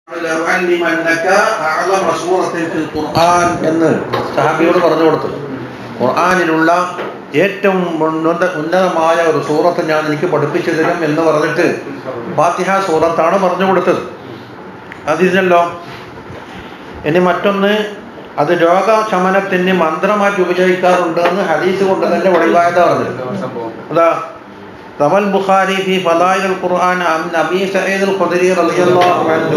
لأعلمنك أعظم سورة في القرآن എന്ന് സഹാബിയോട് പറഞ്ഞു കൊടുത്തു ഖുർആനിലുള്ള ഏറ്റവും ഉന്നത ഉന്നതമായ ഒരു സൂറത്ത് ഞാൻ എനിക്ക് പഠിപ്പിച്ചു തരും എന്ന് പറഞ്ഞിട്ട് ഫാത്തിഹ സൂറത്താണ് പറഞ്ഞു കൊടുത്തത് അതിരുന്നല്ലോ ഇനി മറ്റൊന്ന് അത് രോഗശമനത്തിന് മന്ത്രമാറ്റി ഉപയോഗിക്കാറുണ്ട് എന്ന് ഹദീസ് കൊണ്ട് തന്നെ ഒഴിവായത് പറഞ്ഞത് അതാ روى البخاري في فضائل القرآن عن أبي سعيد الخدري رضي الله عنه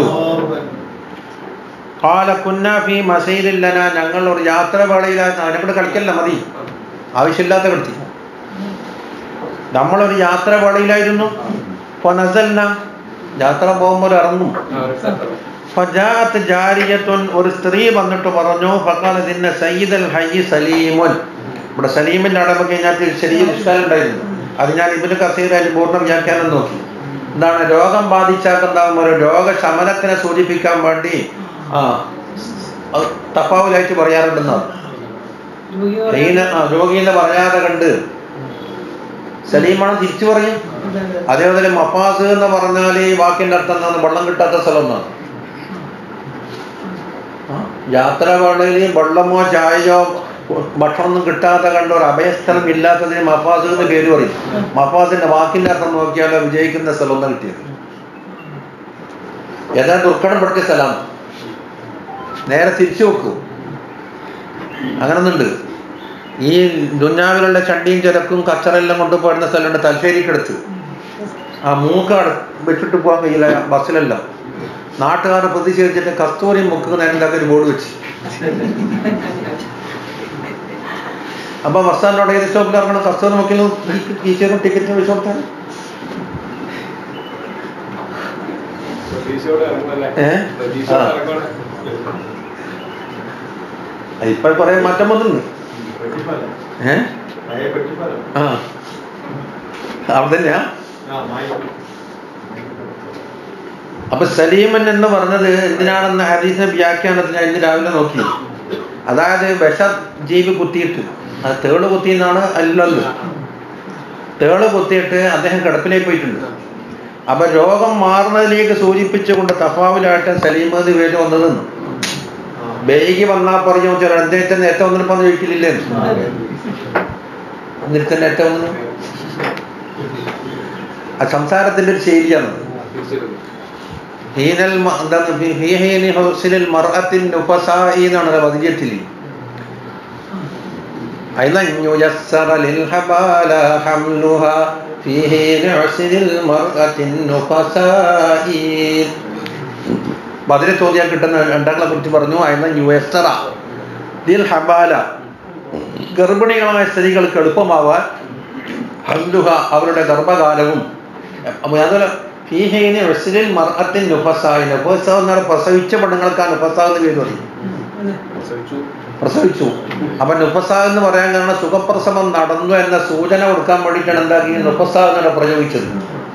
قال كنا في مسير لنا ഞങ്ങൾ ഒരു യാത്ര വേളയിലായിരുന്നു അതിനെക്കൂടെ കളിക്കല്ല മതി ആവശ്യമില്ലാത്ത കളിത്തി നമ്മളൊരു യാത്ര വേളയിലായിരുന്നു ഫനസൽന യാത്ര പോകുമ്പോൾ ഇറങ്ങും ഫജാഅത്ത് ജാരിയത്തുൻ ഒരു സ്ത്രീ വന്നിട്ട് പറഞ്ഞു ഫഖാല ദിന്ന സയ്യിദൽ ഹയ്യി സലീമുൻ ഇവിടെ സലീമിന്റെ അടവ് കഴിഞ്ഞാൽ ശരീരം ഇഷ്കാരം ഉണ്ടായിരുന്നു അത് ഞാൻ ഇബിന് കസീർ അതിൽ പൂർണ്ണ വ്യാഖ്യാനം നോക്കി എന്താണ് രോഗം ബാധിച്ചാക്കുണ്ടാകും ഒരു രോഗശമനത്തിനെ സൂചിപ്പിക്കാൻ വേണ്ടി ആ അത് തഫാവുലായിട്ട് പറയാറുണ്ടെന്നാണ് ഹീന ആ രോഗീനെ പറയാതെ കണ്ട് സലീമാണ് തിരിച്ചു പറയും അതേപോലെ മപ്പാസ് എന്ന് പറഞ്ഞാൽ ഈ വാക്കിന്റെ അർത്ഥം എന്താണ് വെള്ളം കിട്ടാത്ത സ്ഥലം എന്നാണ് യാത്ര വേളയിൽ വെള്ളമോ ചായയോ ഭക്ഷണമൊന്നും കിട്ടാതെ കണ്ട ഒരു അഭയസ്ഥലം ഇല്ലാത്തതിന് മഫാസ് എന്ന് പേര് പറയും മഫാസിന്റെ വാക്കിന്റെ അർത്ഥം നോക്കിയാലോ വിജയിക്കുന്ന സ്ഥലം ഒന്ന് കിട്ടിയത് ഏതാ ദുർഘടം പഠിച്ച സ്ഥലം നേരെ തിരിച്ചു വെക്കൂ അങ്ങനൊന്നുണ്ട് ഈ ദുഞ്ഞാവിലുള്ള ചണ്ടിയും ചിരക്കും കച്ചറെല്ലാം കൊണ്ടുപോയിരുന്ന സ്ഥലമുണ്ട് തലശ്ശേരിക്കടുത്ത് ആ മൂക്കാട് വെച്ചിട്ട് പോകാൻ കഴിയില്ല ബസ്സിലെല്ലാം നാട്ടുകാർ പ്രതിഷേധിച്ചിട്ട് കസ്തൂരി മുക്ക് നേരണ്ടാക്കി ഒരു ബോർഡ് വെച്ച് അപ്പൊ ബസ്സാനോട് ഏത് സ്റ്റോപ്പിൽ ഇറങ്ങണം കസ്തൂരി മുക്കിൽ ടീച്ചറും ടിക്കറ്റ് പൈസ കൊടുത്താൽ ഇപ്പൊ കുറെ മാറ്റം വന്നു ഏ ആ അവിടെ തന്നെയാ അപ്പൊ സലീമൻ എന്ന് പറഞ്ഞത് എന്തിനാണെന്ന് ഹദീസിന്റെ വ്യാഖ്യാനത്തിൽ ഞാൻ ഇന്ന് രാവിലെ നോക്കി അതായത് വിഷ ജീവി കുത്തിയിട്ട് അത് തേള് കുത്തിയെന്നാണ് അല്ലല്ലോ തേള് കുത്തിയിട്ട് അദ്ദേഹം കിടപ്പിലേക്ക് പോയിട്ടുണ്ട് അപ്പൊ രോഗം മാറുന്നതിലേക്ക് സൂചിപ്പിച്ചുകൊണ്ട് തഫാവിലായിട്ട് സലീമത് പേര് വന്നതെന്ന് ബേഗി വന്നാൽ പറഞ്ഞു ചില അദ്ദേഹത്തെ നേരത്തെ ഒന്നിനും പറഞ്ഞു ചോദിക്കില്ലേ എന്നിട്ട് നേരത്തെ ഒന്നിനും ആ സംസാരത്തിന്റെ ഒരു ശൈലിയാണ് ഹീനൽ എന്താണ് ഹീഹീനി ഹൗസിലിൽ മർഅത്തിൻ നുഫസായി എന്നാണ് വതിജത്തിൽ أيضا ييسر للحبال حملها في حين عسر المرأة النفساء ബദരെ ചോദ്യം കിട്ടുന്ന രണ്ടാളെ കുറിച്ച് പറഞ്ഞു അയന്ന യുഎസ്തറ ദിൽ ഹബാല ഗർഭിണികളായ സ്ത്രീകൾക്ക് എളുപ്പമാവാൻ ഹല്ലുഹ അവരുടെ ഗർഭകാലവും അതുപോലെ ഫീഹൈന് വെസ്ലിൽ മർഅത്തിൻ നുഫസായി നുഫസ എന്നാൽ പ്രസവിച്ച പെണ്ണുങ്ങൾക്ക് ആ നുഫസ എന്ന് പേര് പറയും പ്രസവിച്ചു അപ്പൊ നുഫസ എന്ന് പറയാൻ കാരണം സുഖപ്രസവം നടന്നു എന്ന സൂചന കൊടുക്കാൻ വേണ്ടിയിട്ടാണ് എന്താക്കി നുഫസ എന്നാണ് പ്രയോഗിച്ചത്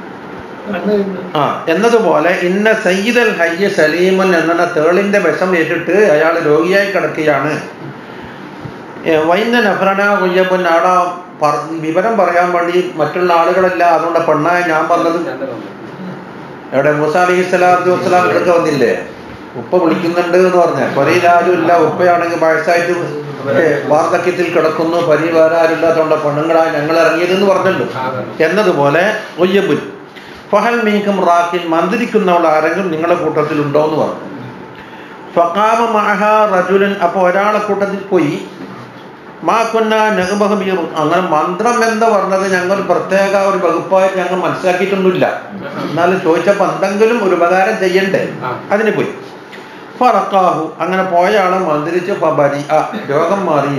ആ എന്നതുപോലെ ഇന്ന സയ്യിദൽ ഹയ്യ സലീമൻ എന്ന തേളിന്റെ വിഷം ഏറ്റിട്ട് അയാൾ രോഗിയായി കിടക്കുകയാണ് വൈന്ന നഫ്രന കൊയ്യപ്പൻ ആടാ വിവരം പറയാൻ വേണ്ടി മറ്റുള്ള ആളുകളല്ല അതുകൊണ്ട് പെണ്ണായ ഞാൻ പറഞ്ഞത് എവിടെ മൂസ അലി സ്വലാത്തു വസ്സലാം കിടക്ക വന്നില്ലേ ഉപ്പ വിളിക്കുന്നുണ്ട് എന്ന് പറഞ്ഞ പരിയിൽ ആരും ഇല്ല ഉപ്പയാണെങ്കിൽ വയസ്സായിട്ട് വാർദ്ധക്യത്തിൽ കിടക്കുന്നു പരിവാരം ആരും ഇല്ലാത്തതുകൊണ്ട് പെണ്ണുങ്ങളായി ഞങ്ങൾ ഇറങ്ങിയതെന്ന് പറഞ്ഞല്ലോ എന്നതുപോലെ ഒയ്യബുൻ ഫഹൽ മീക്കും റാക്കിൻ മന്ത്രിക്കുന്നവൾ ആരെങ്കിലും നിങ്ങളുടെ കൂട്ടത്തിൽ ഉണ്ടോ എന്ന് പറഞ്ഞു ഫക്കാമ മഹ റജുലൻ അപ്പോൾ ഒരാളെ കൂട്ടത്തിൽ പോയി മാ കൊന്ന നെഹബഹബീർ അങ്ങനെ മന്ത്രം എന്താ പറഞ്ഞത് ഞങ്ങൾ പ്രത്യേക ഒരു വകുപ്പായിട്ട് ഞങ്ങൾ മനസ്സിലാക്കിയിട്ടൊന്നുമില്ല എന്നാലും ചോദിച്ചപ്പോൾ എന്തെങ്കിലും ഒരു ഉപകാരം ചെയ്യണ്ടേ അതിന് പോയി ഫറക്കാഹു അങ്ങനെ പോയ ആളെ മന്ത്രിച്ച് ഫബരി ആ രോഗം മാറി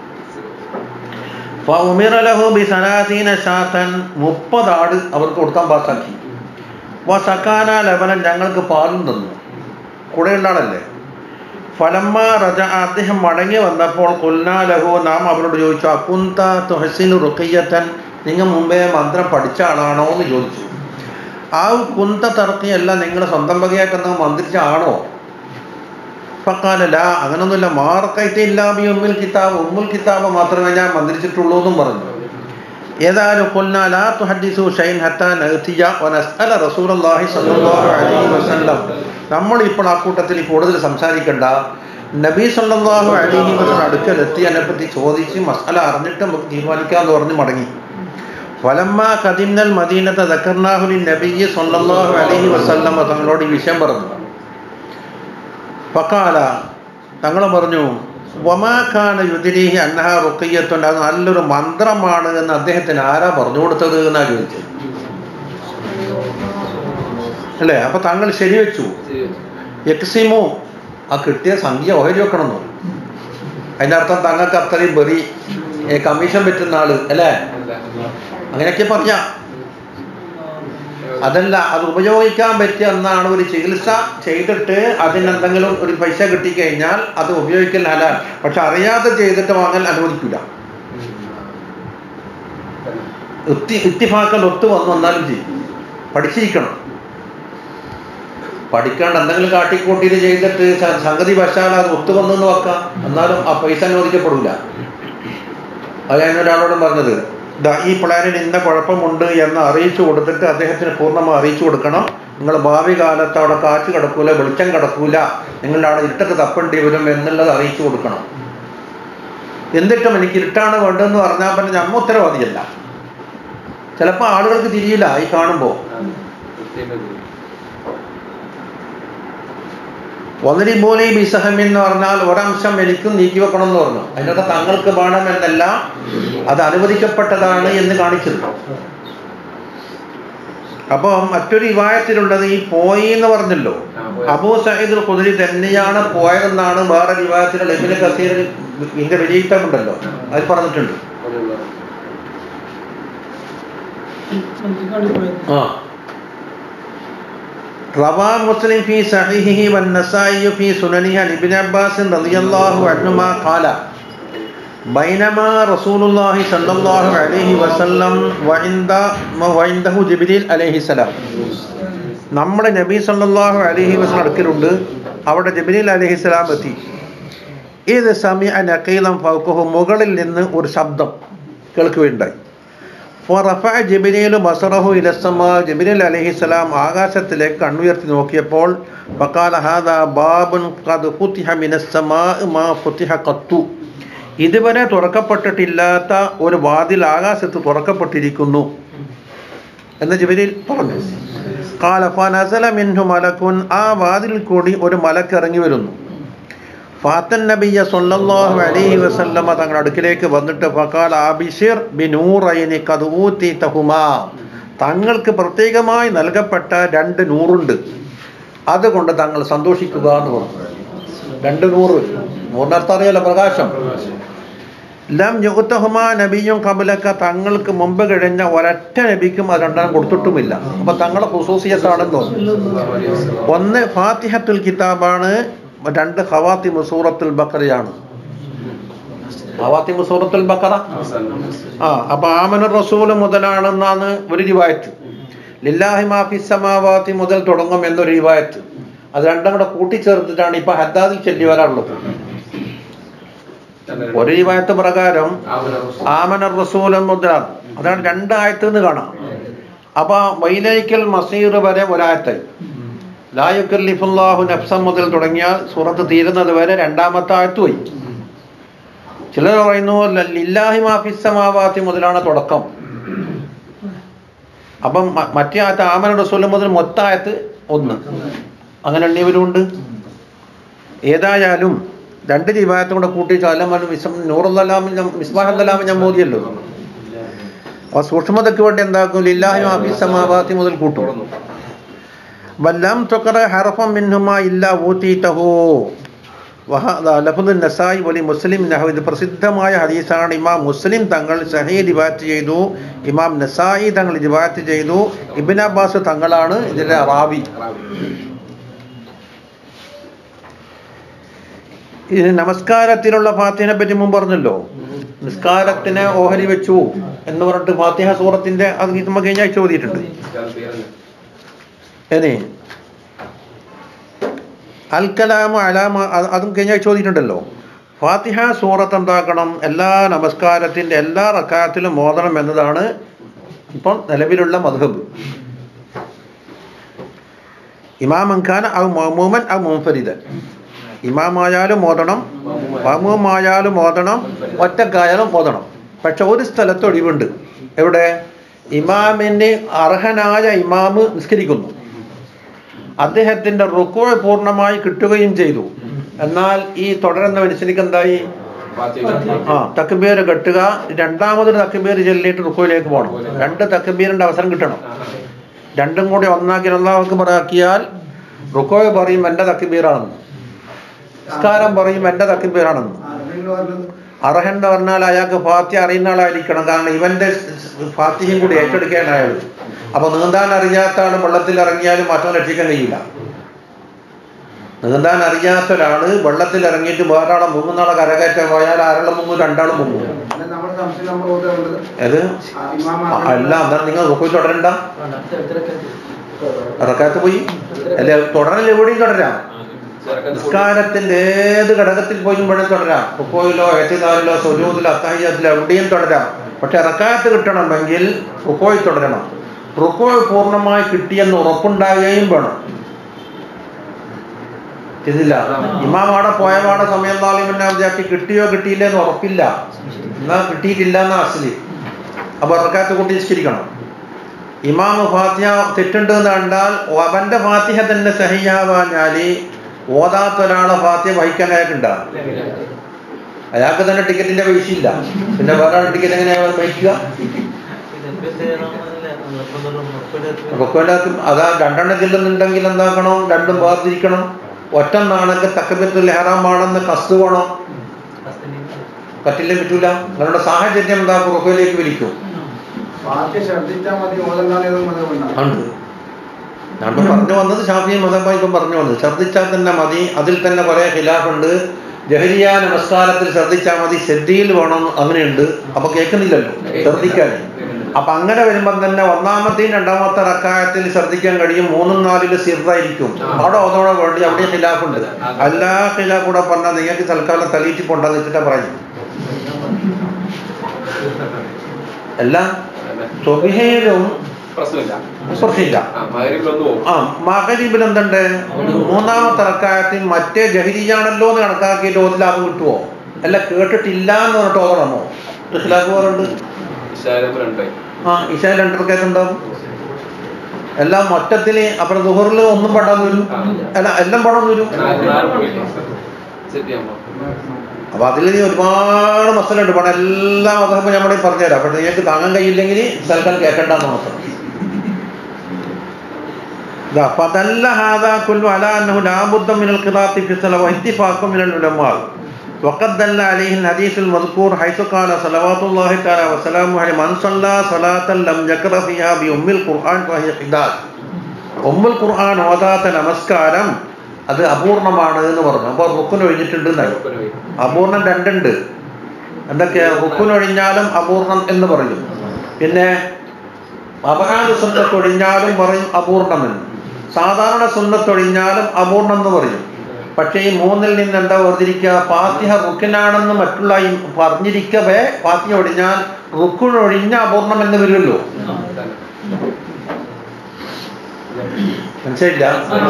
ഫുമിറലഹു ബി സനാസീന ശാത്തൻ മുപ്പത് ആട് അവർക്ക് കൊടുക്കാൻ പാസ്സാക്കി വ സക്കാന ലബനൻ ഞങ്ങൾക്ക് പാലും തന്നു കൂടെയുള്ള ആളല്ലേ ഫലമ്മ റജ അദ്ദേഹം മടങ്ങി വന്നപ്പോൾ കൊല്ലാലഹു നാം അവരോട് ചോദിച്ചു അക്കുന്ത തുഹസിനു റുക്കയ്യത്തൻ നിങ്ങൾ മുമ്പേ മന്ത്രം പഠിച്ച ആളാണോ എന്ന് ചോദിച്ചു ആ കുന്ത തർക്കിയല്ല നിങ്ങൾ സ്വന്തം വകയായിട്ട് എന്തെങ്കിലും മന്ത്രിച്ച ആണോ ഫക്കാലല്ല അങ്ങനൊന്നുമില്ല മാർക്കൈറ്റ് ഇല്ലാമി ഉമ്മിൽ കിതാബ് ഉമ്മുൽ കിതാബ് മാത്രമേ ഞാൻ മന്ത്രിച്ചിട്ടുള്ളൂ എന്നും പറഞ്ഞു ഏതായാലും قلنا لا تحدثوا شيئا حتى نأتي ونسأل رسول الله صلى الله عليه وسلم നമ്മൾ ഇപ്പോൾ ആ കൂട്ടത്തിൽ കൂടുതൽ സംസാരിക്കണ്ട നബി സല്ലല്ലാഹു അലൈഹി വസല്ലം അടുക്കൽ എത്തി അതിനെപ്പറ്റി ചോദിച്ച് മസാല അറിഞ്ഞിട്ട് നമുക്ക് തീരുമാനിക്കാമെന്ന് പറഞ്ഞ് മടങ്ങി വലമ്മ കദിന്നൽ മദീനത്തെ ദക്കർനാഹുലി നബിയെ സല്ലല്ലാഹു അലൈഹി വസല്ലം തങ്ങളോട് ഈ വിഷയം പറഞ്ഞു ഫക്കാല തങ്ങൾ പറഞ്ഞു വമാഖാന യുദിരീഹി അന്നഹ റുക്കയ്യത്തുണ്ട് അത് നല്ലൊരു മന്ത്രമാണ് എന്ന് അദ്ദേഹത്തിന് ആരാ പറഞ്ഞു കൊടുത്തത് എന്നാ ചോദിച്ചത് അല്ലേ അപ്പൊ താങ്കൾ ശരിവെച്ചു യക്സിമു ആ കിട്ടിയ സംഖ്യ ഓഹരി വെക്കണം എന്ന് അതിന്റെ അർത്ഥം തങ്ങൾക്ക് അത്രയും ബെറി കമ്മീഷൻ പറ്റുന്ന ആള് അല്ലേ അങ്ങനെയൊക്കെ പറയാം അതല്ല അത് ഉപയോഗിക്കാൻ പറ്റിയ ഒന്നാണ് ഒരു ചികിത്സ ചെയ്തിട്ട് അതിനെന്തെങ്കിലും ഒരു പൈസ കിട്ടിക്കഴിഞ്ഞാൽ അത് ഉപയോഗിക്കൽ ഹലാൽ പക്ഷെ അറിയാതെ ചെയ്തിട്ട് വാങ്ങൽ അനുവദിക്കില്ല ഇത്തി ഇത്തിഫാക്കൽ ഒത്തു വന്നു വന്നാലും ചെയ്യും പഠിച്ചിരിക്കണം പഠിക്കാണ്ട് എന്തെങ്കിലും കാട്ടിക്കൂട്ടിയിട്ട് ചെയ്തിട്ട് സ- സംഗതി വശാൽ അത് ഒത്തു വന്നു എന്ന് വെക്കാം എന്നാലും ആ പൈസ അനുവദിക്കപ്പെടില്ല അത് ഞാൻ ഒരാളോടും പറഞ്ഞത് ദാ ഈ പ്ലാനിന് ഇന്ന കുഴപ്പമുണ്ട് എന്ന് അറിയിച്ചു കൊടുത്തിട്ട് അദ്ദേഹത്തിന് പൂർണ്ണമായി അറിയിച്ചു കൊടുക്കണം നിങ്ങൾ ഭാവി കാലത്ത് അവിടെ കാറ്റ് കിടക്കൂല വെളിച്ചം കിടക്കൂല നിങ്ങളുടെ അവിടെ ഇരുട്ടത്ത് തപ്പേണ്ടി വരും എന്നുള്ളത് അറിയിച്ചു കൊടുക്കണം എന്നിട്ടും എനിക്ക് ഇരുട്ടാണ് വേണ്ടതെന്ന് പറഞ്ഞാൽ പിന്നെ നമ്മ ഉത്തരവാദിയല്ല ചിലപ്പോൾ ആളുകൾക്ക് തിരിയില്ല ഈ കാണുമ്പോൾ ഒന്നരി പോലെ ബിസഹം എന്ന് പറഞ്ഞാൽ ഒരംശം എനിക്കും നീക്കി വെക്കണം എന്ന് പറഞ്ഞു അതിനൊക്കെ തങ്ങൾക്ക് വേണം എന്നല്ല അത് അനുവദിക്കപ്പെട്ടതാണ് എന്ന് കാണിച്ചത് അപ്പൊ മറ്റൊരു വിവാഹത്തിലുള്ളത് ഈ പോയി എന്ന് പറഞ്ഞല്ലോ അബൂ സയ്യിദുൽ ഖുദരി തന്നെയാണ് പോയതെന്നാണ് വേറെ വിവാഹത്തിലുള്ള ഇബിന് കസീർ ഇതിന്റെ വിജയിത്തമുണ്ടല്ലോ അത് പറഞ്ഞിട്ടുണ്ട് ആ റവാ മുസ്ലിം ഫി സഹീഹിഹി വന്നസായി ഫി സുനനിഹി അൻ ഇബ്നു അബ്ബാസ് റളിയല്ലാഹു അൻഹുമാ ഖാല ബൈനമാ റസൂലുള്ളാഹി സ്വല്ലല്ലാഹു അലൈഹി വസല്ലം വഇൻദ വഇൻദഹു ജിബ്രീൽ അലൈഹിസ്സലാം നമ്മുടെ നബി സല്ലല്ലാഹു അലൈഹി വസല്ലം അടുക്കലുണ്ട് അവിടെ ജിബ്രീൽ അലൈഹിസ്സലാം എത്തി ഇത് സമയ നഖീലം ഫൗഖഹു മുകളിൽ നിന്ന് ഒരു ശബ്ദം കേൾക്കുകയുണ്ടായി ഫറഫഅ ജിബ്രീൽ ബസറഹു ഇല സമാ ജിബ്രീൽ അലൈഹിസ്സലാം ആകാശത്തിലേക്ക് കണ്ണുയർത്തി നോക്കിയപ്പോൾ ഫഖാല ഹാദാ ബാബുൻ ഖദ് ഫുതിഹ മിനസ് സമാഇ മാ ഫുതിഹ ഖത്തു ഇതുവരെ തുറക്കപ്പെട്ടിട്ടില്ലാത്ത ഒരു വാതിൽ ആകാശത്ത് തുറക്കപ്പെട്ടിരിക്കുന്നു എന്ന് ജിബ്രീൽ പറഞ്ഞു ഖാല ഫനസല മിൻഹു മലക്കുൻ ആ വാതിൽ കൂടി ഒരു മലക്ക് ഇറങ്ങി വരുന്നു ഫാത്തൻ നബിയ സല്ലല്ലാഹു അലൈഹി വസല്ലമ തങ്ങളുടെ അടുക്കിലേക്ക് വന്നിട്ട് ഫഖാല അബിഷിർ ബിനൂറൈനി ഖദ് ഊതീതഹുമാ തങ്ങൾക്ക് പ്രത്യേകമായി നൽകപ്പെട്ട രണ്ട് നൂറുണ്ട് അതുകൊണ്ട് തങ്ങൾ സന്തോഷിക്കുക എന്ന് പറഞ്ഞു രണ്ട് നൂറ് നൂറിനർത്ഥം അറിയാലോ പ്രകാശം ലം യുഗത്തഹുമാ നബിയും കബലക്ക തങ്ങൾക്ക് മുമ്പ് കഴിഞ്ഞ ഒരൊറ്റ നബിക്കും അത് രണ്ടെണ്ണം കൊടുത്തിട്ടുമില്ല അപ്പൊ തങ്ങളെ ഖുസൂസിയത്താണെന്ന് തോന്നുന്നു ഒന്ന് ഫാത്തിഹത്തുൽ കിതാബാണ് രണ്ട് ഖവാത്തിമു സൂറത്തുൽ ബക്കറയാണ് ഖവാത്തിമു സൂറത്തുൽ ബക്കറ ആ അപ്പൊ ആമന റസൂൽ മുതലാണെന്നാണ് ഒരു റിവായത്ത് ലില്ലാഹി മാഫി സമാവാത്തി മുതൽ തുടങ്ങും എന്നൊരു റിവായത്ത് അത് രണ്ടും കൂടെ കൂട്ടിച്ചേർത്തിട്ടാണ് ഇപ്പൊ ഹദ്ദാദിൽ ചൊല്ലി വരാറുള്ളത് ഒരു റിവായത്ത് പ്രകാരം ആമന റസൂൽ മുതലാണ് അതാണ് രണ്ടായത്ത് എന്ന് കാണാം അപ്പൊ വൈലൈക്കൽ മസീർ വരെ ഒരായത്തായി ലായുക്കല്ലിഫുല്ലാഹു നഫ്സം മുതൽ തുടങ്ങിയാൽ സൂറത്ത് തീരുന്നത് വരെ രണ്ടാമത്തെ ആയത്ത് പോയി ചിലർ പറയുന്നു ലില്ലാഹി മാഫിസമാവാത്തി മുതലാണ് തുടക്കം അപ്പം മ- മറ്റേ ആയത്ത് ആമന റസൂൽ മുതൽ മൊത്തായത്ത് ഒന്ന് അങ്ങനെ എണ്ണിയവരുണ്ട് ഏതായാലും രണ്ട് ജീവായത്തും കൂടെ കൂട്ടി അല്ല നൂറുല്ലാമിൻ മിസ്ബാഹല്ലാമിൻ ഞാൻ മോദിയല്ലോ ആ സൂക്ഷ്മതയ്ക്ക് വേണ്ടി എന്താക്കും ലില്ലാഹി മാഫിസമാവാത്തി മുതൽ കൂട്ടും വല്ലാം തുക്കറ ഹറഫം മിൻഹുമ ഇല്ല ഊത്തീതഹു വഹദ ലഫ്ദുൻ നസായി വലി മുസ്ലിം നഹു ഇത് പ്രസിദ്ധമായ ഹദീസാണ് ഇമാം മുസ്ലിം തങ്ങൾ സഹീ റിവായത്ത് ചെയ്തു ഇമാം നസായി തങ്ങൾ റിവായത്ത് ചെയ്തു ഇബിൻ അബ്ബാസ് തങ്ങളാണ് ഇതിന്റെ റാവി ഇത് നമസ്കാരത്തിലുള്ള ഫാത്തിനെ പറ്റി മുമ്പ് പറഞ്ഞല്ലോ നിസ്കാരത്തിന് ഓഹരി വെച്ചു എന്ന് പറഞ്ഞിട്ട് ഫാത്തിഹ സൂറത്തിന്റെ അത് നമുക്ക് കഴിഞ്ഞ ആഴ്ച ഓതിയിട്ടുണ്ട് ഇനി അൽ കലാമു അലാമ അത് അതും കഴിഞ്ഞ ആഴ്ച ചോദിച്ചിട്ടുണ്ടല്ലോ ഫാത്തിഹ സൂറത്ത് എന്താക്കണം എല്ലാ നമസ്കാരത്തിൻ്റെ എല്ലാ റക്കാത്തിലും മോദണം എന്നതാണ് ഇപ്പം നിലവിലുള്ള മധുഹബ് ഇമാമൻഖാൻ ഔ മമൂമൻ ഔ മുംഫരിദൻ ഇമാമായാലും ഓതണം മമൂമായാലും ഓതണം ഒറ്റക്കായാലും ഓതണം പക്ഷെ ഒരു സ്ഥലത്ത് ഒഴിവുണ്ട് എവിടെ ഇമാമിന് അർഹനായ ഇമാമ് നിസ്കരിക്കുന്നു അദ്ദേഹത്തിന്റെ റുക്കോ പൂർണ്ണമായി കിട്ടുകയും ചെയ്തു എന്നാൽ ഈ തുടരുന്ന മനുഷ്യനിക്ക് എന്തായി ആ തക്കബീർ കെട്ടുക രണ്ടാമതൊരു തക്കബീർ ചൊല്ലിയിട്ട് റുക്കോയിലേക്ക് പോകണം രണ്ട് തക്കബീറിന്റെ അവസരം കിട്ടണം രണ്ടും കൂടി ഒന്നാക്കി അള്ളാഹുക്ക് പറയാക്കിയാൽ റുക്കോയ് പറയും എൻ്റെ തക്കബീറാണെന്ന് നിസ്കാരം പറയും എൻ്റെ തക്കബീറാണെന്ന് അർഹൻ എന്ന് പറഞ്ഞാൽ അയാൾക്ക് ഫാത്തി അറിയുന്ന ആളായിരിക്കണം കാരണം ഇവന്റെ ഫാത്തിയും കൂടി ഏറ്റെടുക്കാൻ അയാൾ അപ്പൊ നീന്താൻ അറിയാത്ത ആൾ വെള്ളത്തിൽ ഇറങ്ങിയാലും മറ്റവൻ രക്ഷിക്കാൻ കഴിയില്ല നീന്താൻ അറിയാത്ത ഒരാള് വെള്ളത്തിൽ ഇറങ്ങിയിട്ട് വേറൊരാളെ മുങ്ങുന്നാളെ കരകയറ്റാൻ പോയാൽ ആരാളും മുങ്ങും രണ്ടാളും മുങ്ങും നമ്മുടെ സംശയം നമ്മൾ ഓർമ്മയുള്ളത് അത് ആ ഇമാമ അല്ല അന്നേരം നിങ്ങൾ റുക്കോയി തുടരണ്ട ഇറക്കാത്ത പോയി അല്ലെ തുടരൽ എവിടെയും തുടരാം നിസ്കാരത്തിന്റെ ഏത് ഘടകത്തിൽ പോയും വേണം തുടരാം റുക്കോയിലോ ഏത്തിനാലിലോ സുജൂദിലോ അത്താഹിയത്തിലോ എവിടെയും തുടരാം പക്ഷെ ഇറക്കാത്ത് കിട്ടണമെങ്കിൽ റുക്കോയിൽ തുടരണം റുക്കോയ് പൂർണ്ണമായി കിട്ടിയെന്ന് ഉറപ്പുണ്ടാകുകയും വേണം ഇതില്ല ഇമാം അവിടെ പോയ പാടെ സമയം താലിമിന്റെ വിദ്യാർത്ഥി കിട്ടിയോ കിട്ടിയില്ലേ എന്ന് ഉറപ്പില്ല എന്നാ കിട്ടിയിട്ടില്ല എന്നാ അസലി അപ്പൊ ഇറക്കാത്ത് കൂട്ടി നിസ്കരിക്കണം ഇമാമ് ഫാത്തിഹ തെറ്റുണ്ട് എന്ന് കണ്ടാൽ അവന്റെ ഫാത്തിഹ തന്നെ സഹിയാവാഞ്ഞാല് ഓതാത്ത ഒരാളെ ഫാത്തിഹ വഹിക്കാൻ അയാൾക്കുണ്ടാവും അയാൾക്ക് തന്നെ ടിക്കറ്റിന്റെ പൈസ ഇല്ല പിന്നെ വേറെ ആൾ ടിക്കറ്റ് എങ്ങനെയാ വഹിക്കുക റുക്കോന്റെ അതാ രണ്ടെണ്ണം ചെല്ലുന്നുണ്ടെങ്കിൽ എന്താക്കണം രണ്ടും വേർതിരിക്കണം ഒറ്റ നാണൊക്കെ തക്കബിത്തുൽ ഹറാമാണെന്ന് കസ്തു വേണം പറ്റില്ല പറ്റൂല നിങ്ങളുടെ സാഹചര്യം എന്താ റുക്കോയിലേക്ക് വിളിക്കും വാക്യ ശ്രദ്ധിച്ചാൽ മതി ഓതണ്ടാണ് മതമുണ്ടാകും ഉണ്ട് ഞാൻ പറഞ്ഞു വന്നത് ഷാഫി മതബായിപ്പം പറഞ്ഞു വന്നത് ഛർദ്ദിച്ചാൽ തന്നെ മതി അതിൽ തന്നെ കുറെ ഖിലാഫുണ്ട് ജഹരിയ നമസ്കാരത്തിൽ ശ്രദ്ധിച്ചാൽ മതി ശ്രദ്ധയിൽ വേണം അങ്ങനെയുണ്ട് അപ്പൊ കേൾക്കുന്നില്ലല്ലോ ശ്രദ്ധിക്കാൻ അപ്പൊ അങ്ങനെ വരുമ്പം തന്നെ ഒന്നാമത്തെയും രണ്ടാമത്തെ റക്കായത്തിൽ ശ്രദ്ധിക്കാൻ കഴിയും മൂന്നും നാലില് സിറായിരിക്കും അവിടെ ഓതോടെ വേണ്ടി അവിടെ ഖിലാഫുണ്ട് എല്ലാ ഖിലാഫ് കൂടെ പറഞ്ഞാൽ നിങ്ങൾക്ക് തൽക്കാലം തലീറ്റി പോണ്ടെന്ന് വെച്ചിട്ടാ പറയും എല്ലാം തൊബിഹയിലും പ്രശ്നമില്ല പ്രശ്നമില്ല ആ മകരിലൊന്ന് പോകും ആ മകരിബിൽ എന്തുണ്ട് മൂന്നാമത്തെ റക്കായത്തിൽ മറ്റേ ജഹരിയാണല്ലോ എന്ന് കണക്കാക്കിയിട്ട് ഒരു ലാഭം കിട്ടുമോ അല്ല കേട്ടിട്ടില്ല എന്ന് പറഞ്ഞിട്ട് ഓതണമോ ഇഖ്ലാഫ് പറയുന്നുണ്ട് വിശാലം രണ്ടായി ആ ഇഷ രണ്ട് റക്കായത്ത് ഉണ്ടാവും എല്ലാം മൊത്തത്തിൽ അപ്പുറം ദുഹറിൽ ഒന്നും പെടാന്ന് വരും അല്ല എല്ലാം പെടാന്ന് വരും സെറ്റ് ചെയ്യാൻ അപ്പൊ അതിൽ ഒരുപാട് മസലുണ്ട് പണം എല്ലാ മതം ഞാൻ പറഞ്ഞുതരാം പക്ഷെ നിങ്ങൾക്ക് താങ്ങാൻ കഴിയില്ലെങ്കിൽ തൽക്കാലം കേൾക്കണ്ടെന്ന് മാത്രം ഇതാ, فدل هذا كله على أنه لا بد من القراءة في الصلاة واتفاق من العلماء وقد دل عليه الحديث المذكور حيث قال صلوات الله تعالى وسلامه عليه من صلى صلاة لم يقرأ فيها بأم القرآن فهي حداد ഉമ്മുൽ ഖുർആൻ ഓതാത്ത നമസ്കാരം അത് അപൂർണമാണ് എന്ന് പറഞ്ഞു അപ്പോൾ റുക്കുൻ ഒഴിഞ്ഞിട്ടുണ്ട് എന്നായി അപൂർണം രണ്ടുണ്ട് എന്തൊക്കെയാ റുക്കുൻ ഒഴിഞ്ഞാലും അപൂർണം എന്ന് പറയും പിന്നെ അപഹാദ് സുന്നത്തൊഴിഞ്ഞാലും പറയും അപൂർണമെന്ന് സാധാരണ സുന്നത്തൊഴിഞ്ഞാലും അപൂർണം എന്ന് പറയും പക്ഷേ ഈ മൂന്നിൽ നിന്ന് എന്താ വേർതിരിക്കുക ഫാത്തിഹ റുക്കിനാണെന്ന് മറ്റുള്ള ഈ പറഞ്ഞിരിക്കവേ ഫാത്തിഹ ഒഴിഞ്ഞാൽ റുക്കുൻ ഒഴിഞ്ഞ അപൂർണം എന്ന് വരുമല്ലോ മനസ്സിലായില്ല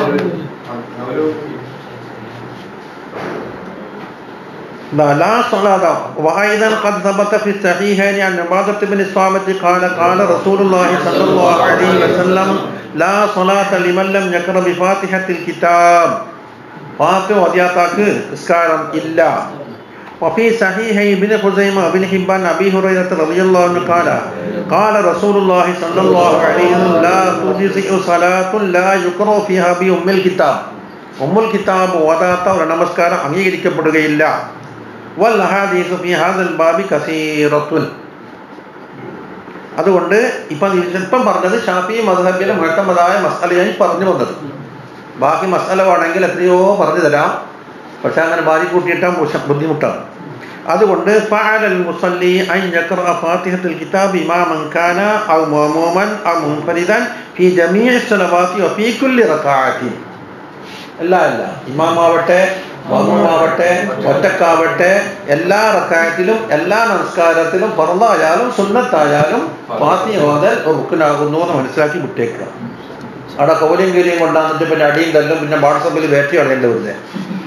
لا لا صلاة وأيضا قد ثبت في الصحيحين عن عبادة بن الصامت قال قال رسول الله صلى الله عليه وسلم لا صلاة لمن لم يقرأ بفاتحة الكتاب فاتح ودياتك اسكارم إلا وفي صحيح ابن خزيمة ابن حبان أبي هريرة رضي الله عنه قال قال رسول الله صلى الله عليه وسلم لا تجزئ صلاة لا يقرأ فيها بأم الكتاب ഉമ്മുൽ കിതാബ് ഓതാത്ത ഒരു നമസ്കാരം അംഗീകരിക്കപ്പെടുകയില്ല വൽ അഹാദീസു ഫി ഹാദൽ ബാബി കസീറത്തുൻ അതുകൊണ്ട് ഇപ്പം ഇപ്പം പറഞ്ഞത് ഷാഫി മദ്ഹബിലെ മുഴക്കമതായ മസാലയായി പറഞ്ഞു വന്നത് ബാക്കി മസാല വേണമെങ്കിൽ എത്രയോ പറഞ്ഞു തരാം പക്ഷെ അങ്ങനെ ബാരി കൂട്ടിയിട്ടാൽ ബുഷ- ബുദ്ധിമുട്ടാണ് അതുകൊണ്ട് ഫഅലൽ മുസല്ലി അൻ യഖറഅ ഫാത്തിഹത്തുൽ കിതാബ് ഇമാമൻ കാന ഔ മഅമൂമൻ ഔ മുൻഫരിദൻ ഫി ജമീഇ സ്വലവാത്തി വഫീ കുല്ലി റകഅത്തിൻ അല്ല അല്ല ഇമാമാവട്ടെ മഹ്മൂമാവട്ടെ ഒറ്റക്കാവട്ടെ എല്ലാ റക്കായത്തിലും എല്ലാ നമസ്കാരത്തിലും പറന്നായാലും സുന്നത്തായാലും ഫാത്തി ഓതൽ റുക്കിനാകുന്നു എന്ന് മനസ്സിലാക്കി വിട്ടേക്കുക അവിടെ കൗലിയും കീലിയും കൊണ്ടാന്നിട്ട് പിന്നെ അടിയും തല്ലും പിന്നെ വാട്സപ്പിൽ വേറ്റി കളയേണ്ടി വെറുതെ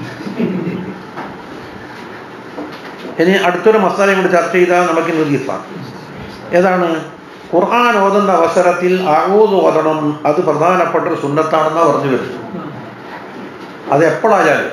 ഇനി അടുത്തൊരു മസാലയും കൂടി ചർച്ച ചെയ്താൽ നമുക്ക് നിർഗീസാം ഏതാണ് ഖുർആൻ ഓതുന്ന അവസരത്തിൽ ആവൂത് ഓതണം അത് പ്രധാനപ്പെട്ട ഒരു സുന്നത്താണെന്നാണ് പറഞ്ഞു വരുന്നത് അത് എപ്പോഴായാലും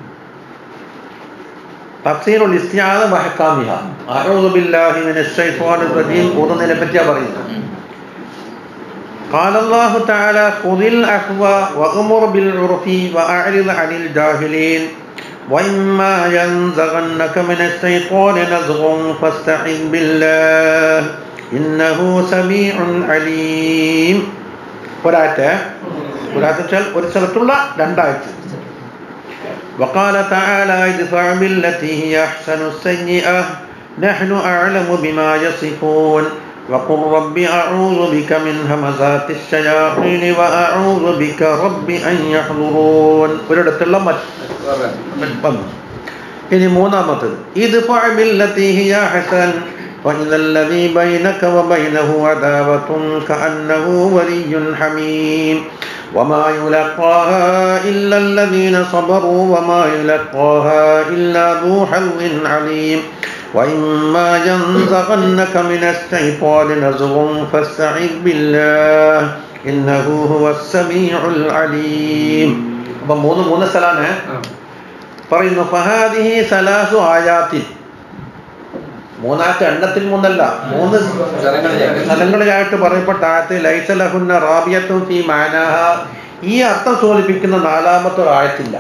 തഫ്സീറുൽ ഇസ്തിആദ വഹക്കാമിഹ അഊദു ബില്ലാഹി മിനശ് ശൈത്വാനിർ റജീം ഓതുന്നതിനെ പറ്റിയാണ് പറയുന്നത് قال الله تعالى خذ العفو وأمر بالعرف وأعرض عن الجاهلين وإما ينزغنك من الشيطان نزغ فاستعذ بالله إنه سميع عليم ഒരാഴ്ച ഒരാഴ്ച വെച്ചാൽ ഒരു സ്ഥലത്തുള്ള രണ്ടാഴ്ച وقال تعالى ادفع بالتي هي أحسن السيئة نحن أعلم بما يصفون وقل رب أعوذ بك من همزات الشياطين وأعوذ بك رب أن يحضرون ഒരിടത്തുള്ള മറ്റ് വന്നു ഇനി മൂന്നാമത്തത് ഇത് فعبلتي هي أحسن وإذا الذي بينك وبينه عداوة كأنه ولي حميم وما يلقاها إلا الذين صبروا وما يلقاها إلا ذو حظ عليم وإما ينزغنك من الشيطان نزغ فاستعذ بالله إنه هو السميع العليم അപ്പം മൂന്ന് മൂന്ന് സ്ഥലമാണ് പറയുന്നു ഫഹാദിഹി സലാസു ആയാത്തിൽ മൂന്നാഴ്ച എണ്ണത്തിൽ മൂന്നല്ല മൂന്ന് സ്ഥലങ്ങളിലായിട്ട് പറയപ്പെട്ട ആയത്ത് ലൈസലഹുന്ന റാബിയത്തും ഫി മാനാഹ ഈ അർത്ഥം സൂചിപ്പിക്കുന്ന നാലാമത്തെ ഒരു ആയത്തില്ല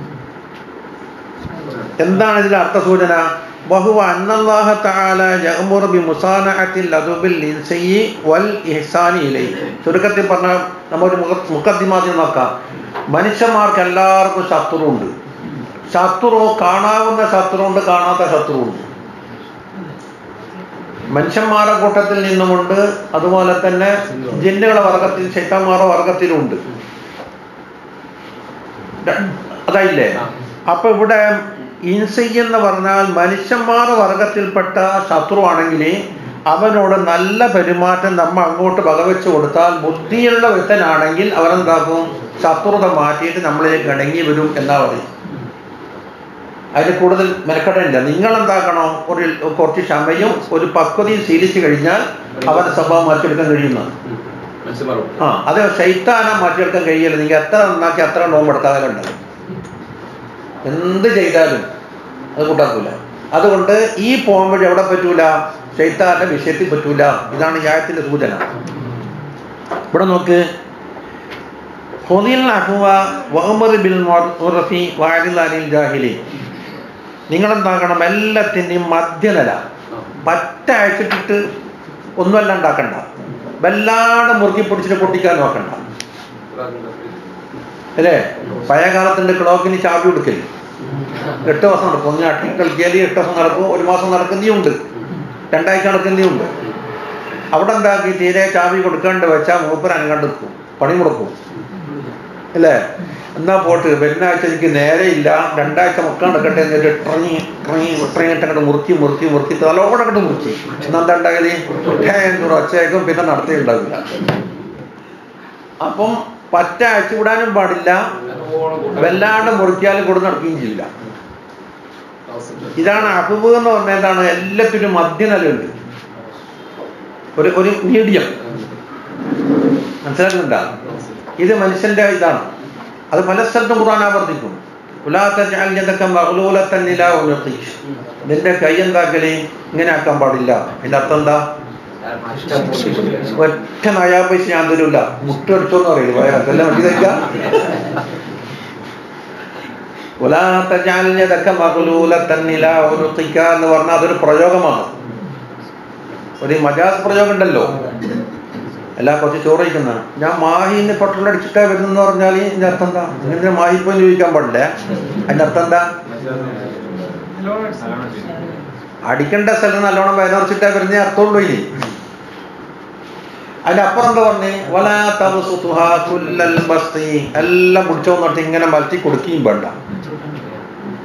എന്താണ് ഇതിന്റെ അർത്ഥസൂചന ബഹുവ അന്നല്ലാഹ തആല യഅ്മുറു ബി മുസാനഅത്തിൽ ലദുബിൽ ഇൻസയി വൽ ഇഹ്സാനി ഇലൈഹി ചുരുക്കത്തിൽ പറഞ്ഞാൽ നമ്മൾ മുഖദ്ദിമാതി നോക്കാം മനുഷ്യന്മാർക്ക് എല്ലാവർക്കും ശത്രുവുണ്ട് ശത്രു കാണാവുന്ന ശത്രുവുണ്ട് കാണാത്ത ശത്രുവുണ്ട് മനുഷ്യന്മാരുടെ കൂട്ടത്തിൽ നിന്നുമുണ്ട് അതുപോലെ തന്നെ ജിന്നുകളെ വർഗത്തിൽ ശൈത്താന്മാരുടെ വർഗത്തിലുണ്ട് അതായില്ലേ അപ്പൊ ഇവിടെ ഇൻസി എന്ന് പറഞ്ഞാൽ മനുഷ്യന്മാരുടെ വർഗത്തിൽപ്പെട്ട ശത്രുവാണെങ്കിൽ അവനോട് നല്ല പെരുമാറ്റം നമ്മ അങ്ങോട്ട് വകവെച്ച് കൊടുത്താൽ ബുദ്ധിയുള്ള ഒരുത്തനാണെങ്കിൽ അവരെന്താക്കും ശത്രുത മാറ്റിയിട്ട് നമ്മളിലേക്ക് ഇണങ്ങി വരും എന്നാ പറയും അതിന് കൂടുതൽ മെനക്കെടില്ല നിങ്ങൾ എന്താക്കണോ ഒരു കുറച്ച് ക്ഷമയും ഒരു പക്വതയും ശീലിച്ചു കഴിഞ്ഞാൽ അവന്റെ സ്വഭാവം മാറ്റിയെടുക്കാൻ കഴിയുന്ന ആ അത് ശൈത്താനം മാറ്റിയെടുക്കാൻ കഴിയില്ല നിങ്ങൾ എത്ര നന്നാക്കി അത്ര നോമ്പെടുത്താതെ ഉണ്ടാവും എന്ത് ചെയ്താലും അത് കൂട്ടാക്കൂല അതുകൊണ്ട് ഈ പോകാൻ വഴി എവിടെ പറ്റൂല ശൈത്താന്റെ വിഷയത്തിൽ പറ്റൂല ഇതാണ് യായത്തിന്റെ സൂചന ഇവിടെ നോക്ക് ഹുദിൽ അഹുവ വഹമർ ബിൽ മുറഫി വാരിലാനിൽ ജാഹിലി നിങ്ങളെന്താക്കണം എല്ലാത്തിൻ്റെയും മധ്യനില പറ്റ അയച്ചിട്ടിട്ട് ഒന്നുമല്ല ഉണ്ടാക്കണ്ട വല്ലാതെ മുറുക്കി പിടിച്ചിട്ട് പൊട്ടിക്കാൻ നോക്കണ്ട അല്ലേ പഴയ കാലത്തിന്റെ ക്ലോക്കിന് ചാവി കൊടുക്കല് എട്ട് മാസം നടക്കും ഒന്ന് അട്ടി കളിക്കാൽ എട്ട് മാസം നടക്കും ഒരു മാസം നടക്കുന്നതുണ്ട് രണ്ടാഴ്ച നടക്കുന്നതുണ്ട് അവിടെ എന്താക്കി തീരെ ചാവി കൊടുക്കാണ്ട് വെച്ചാൽ മൂപ്പർ അനങ്ങാണ്ട് നിൽക്കും പണി മുടക്കും അല്ലേ എന്നാ പോട്ട് വെന്നാഴ്ച എനിക്ക് നേരെ ഇല്ല രണ്ടാഴ്ച മക്കൾ നടക്കട്ടെ എന്നിട്ട് ട്രങ്ങി ട്രങ്ങി ട്രങ്ങിട്ട് അങ്ങോട്ട് മുറുക്കി മുറുക്കി മുറുക്കി തലോടെ അങ്ങോട്ട് മുറുക്കി എന്നാ എന്താ ഉണ്ടാകല് എന്നൊരു ഒച്ചയേക്കും പിന്നെ നടത്തി ഉണ്ടാവില്ല അപ്പം പറ്റ അയച്ചു വിടാനും പാടില്ല വല്ലാണ്ട് മുറിക്കാലും കൊടുത്ത് നടക്കുകയും ചെയ്യില്ല ഇതാണ് അഹുബ് എന്ന് പറഞ്ഞ എന്താണ് എല്ലാത്തിനും മധ്യനിലുണ്ട് ഒരു ഒരു മീഡിയം മനസ്സിലാക്കുന്നുണ്ടാ ഇത് മനുഷ്യന്റെ ഇതാണ് അത് പല സ്ഥലത്തും ഖുർആൻ ആവർത്തിക്കും നിന്റെ കൈ എന്താക്കലേ ഇങ്ങനെ ആക്കാൻ പാടില്ല എന്റെ അർത്ഥം എന്താ ഒറ്റ നയാ പൈസ ഞാൻ തരൂല മുട്ടടിച്ചോന്ന് പറയില്ല വയറല്ല വണ്ടി തരിക ഉലാത്തജാലിഞ്ഞതൊക്കെ മകുലൂല തന്നില ഉരുത്തിക്ക എന്ന് പറഞ്ഞാൽ അതൊരു പ്രയോഗമാണ് ഒരു മജാസ് പ്രയോഗം ഉണ്ടല്ലോ എല്ലാ കുറച്ച് ചോറ് കഴിക്കുന്ന ഞാൻ മാഹിന്ന് പെട്രോൾ അടിച്ചിട്ടാ വരുന്നെന്ന് പറഞ്ഞാൽ ഇതിന്റെ അർത്ഥം എന്താ ഇങ്ങനെ മാഹി പോയി ചോദിക്കാൻ പാടില്ല അതിന്റെ അർത്ഥം എന്താ അടിക്കേണ്ട സ്ഥലം നല്ലോണം വയറിച്ചിട്ടാ വരുന്ന അർത്ഥമുള്ളൂ ഇനി അതിന്റെ അപ്പുറം എന്താ പറഞ്ഞേ എല്ലാം മുടിച്ചോ എന്നിട്ട് ഇങ്ങനെ മലത്തി കൊടുക്കുകയും വേണ്ട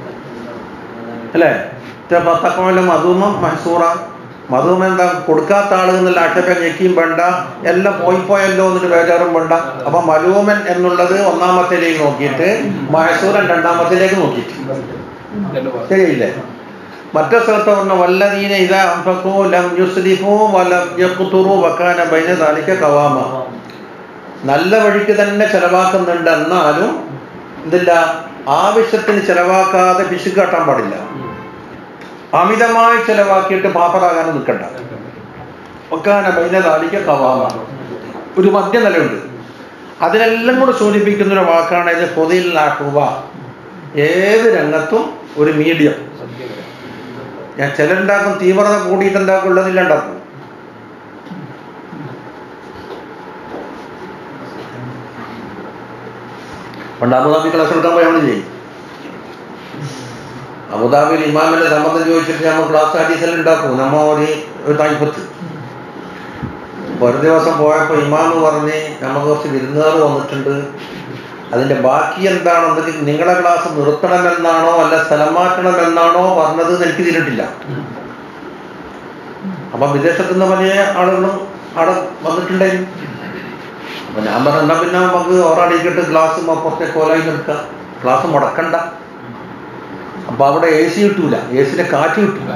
അല്ലേ തക്കോല മധുമം മഹസൂറ മധുമം എന്താ കൊടുക്കാത്ത ആള് എന്നുള്ള ആക്ഷേപം ഞെക്കിയും വേണ്ട എല്ലാം പോയി പോയല്ലോ എന്നൊരു ബേജാറും വേണ്ട അപ്പൊ മലൂമൻ എന്നുള്ളത് ഒന്നാമത്തേലേക്ക് നോക്കിയിട്ട് മഹസൂറൻ രണ്ടാമത്തേലേക്ക് നോക്കിയിട്ട് രണ്ട് ഭാഗം ശരിയില്ലേ മറ്റേ സ്ഥലത്ത് പറഞ്ഞ വല്ലദീന ഇതാ അംഫഖൂ ലം യുസ്രിഫൂ വലം യഖ്തുറൂ വകാന ബൈന ദാലിക ഖവാമ നല്ല വഴിക്ക് തന്നെ ചെലവാക്കുന്നുണ്ട് എന്നാലും ഇതില്ല ആവശ്യത്തിന് ചെലവാക്കാതെ പിശുക്ക് കാട്ടാൻ പാടില്ല അമിതമായി ചെലവാക്കിയിട്ട് പാപ്പറാകാൻ നിൽക്കണ്ട വക്കാന ബൈന ദാലിക ഖവാമ ഒരു മധ്യനിലയുണ്ട് അതിനെല്ലാം കൂടെ സൂചിപ്പിക്കുന്ന ഒരു വാക്കാണ് ഇത് പൊതിൽ നാട്ടുക ഏത് രംഗത്തും ഒരു മീഡിയം സത്യം ഞാൻ ചിലരുണ്ടാക്കും തീവ്രത കൂടിയിട്ടുണ്ടാക്കും ഉള്ളതില്ല ഉണ്ടാക്കും പണ്ട് അബുദാബി ക്ലാസ് എടുക്കാൻ പോയി നമ്മൾ ചെയ്യും അബുദാബിയിൽ ഇമാമിന്റെ സംബന്ധം ചോദിച്ചിട്ട് നമ്മൾ ക്ലാസ് ഹദീസെല്ലാം ഉണ്ടാക്കും നമ്മ ഒരു ഒരു തായ്പത്ത് ഒരു ദിവസം പോയപ്പോൾ ഇമാമ് പറഞ്ഞ് നമുക്ക് കുറച്ച് വിരുന്നുകാർ വന്നിട്ടുണ്ട് അതിന്റെ ബാക്കി എന്താണെന്നെങ്കിൽ നിങ്ങളുടെ ക്ലാസ് നിർത്തണമെന്നാണോ അല്ല സ്ഥലം മാറ്റണമെന്നാണോ പറഞ്ഞത് എന്ന് എനിക്ക് തിരിട്ടില്ല അപ്പൊ വിദേശത്തു നിന്ന് വലിയ ആളുകളും അവിടെ വന്നിട്ടുണ്ടായിരുന്നു അപ്പൊ ഞാൻ പറഞ്ഞു എന്നാ പിന്നെ നമുക്ക് ഓറാടിക്കിട്ട് ഗ്ലാസ് പുറത്തെ കോലായി നിൽക്കാം ഗ്ലാസ് മുടക്കണ്ട അപ്പൊ അവിടെ എ സി കിട്ടൂല എ സിയുടെ കാറ്റ് കിട്ടൂല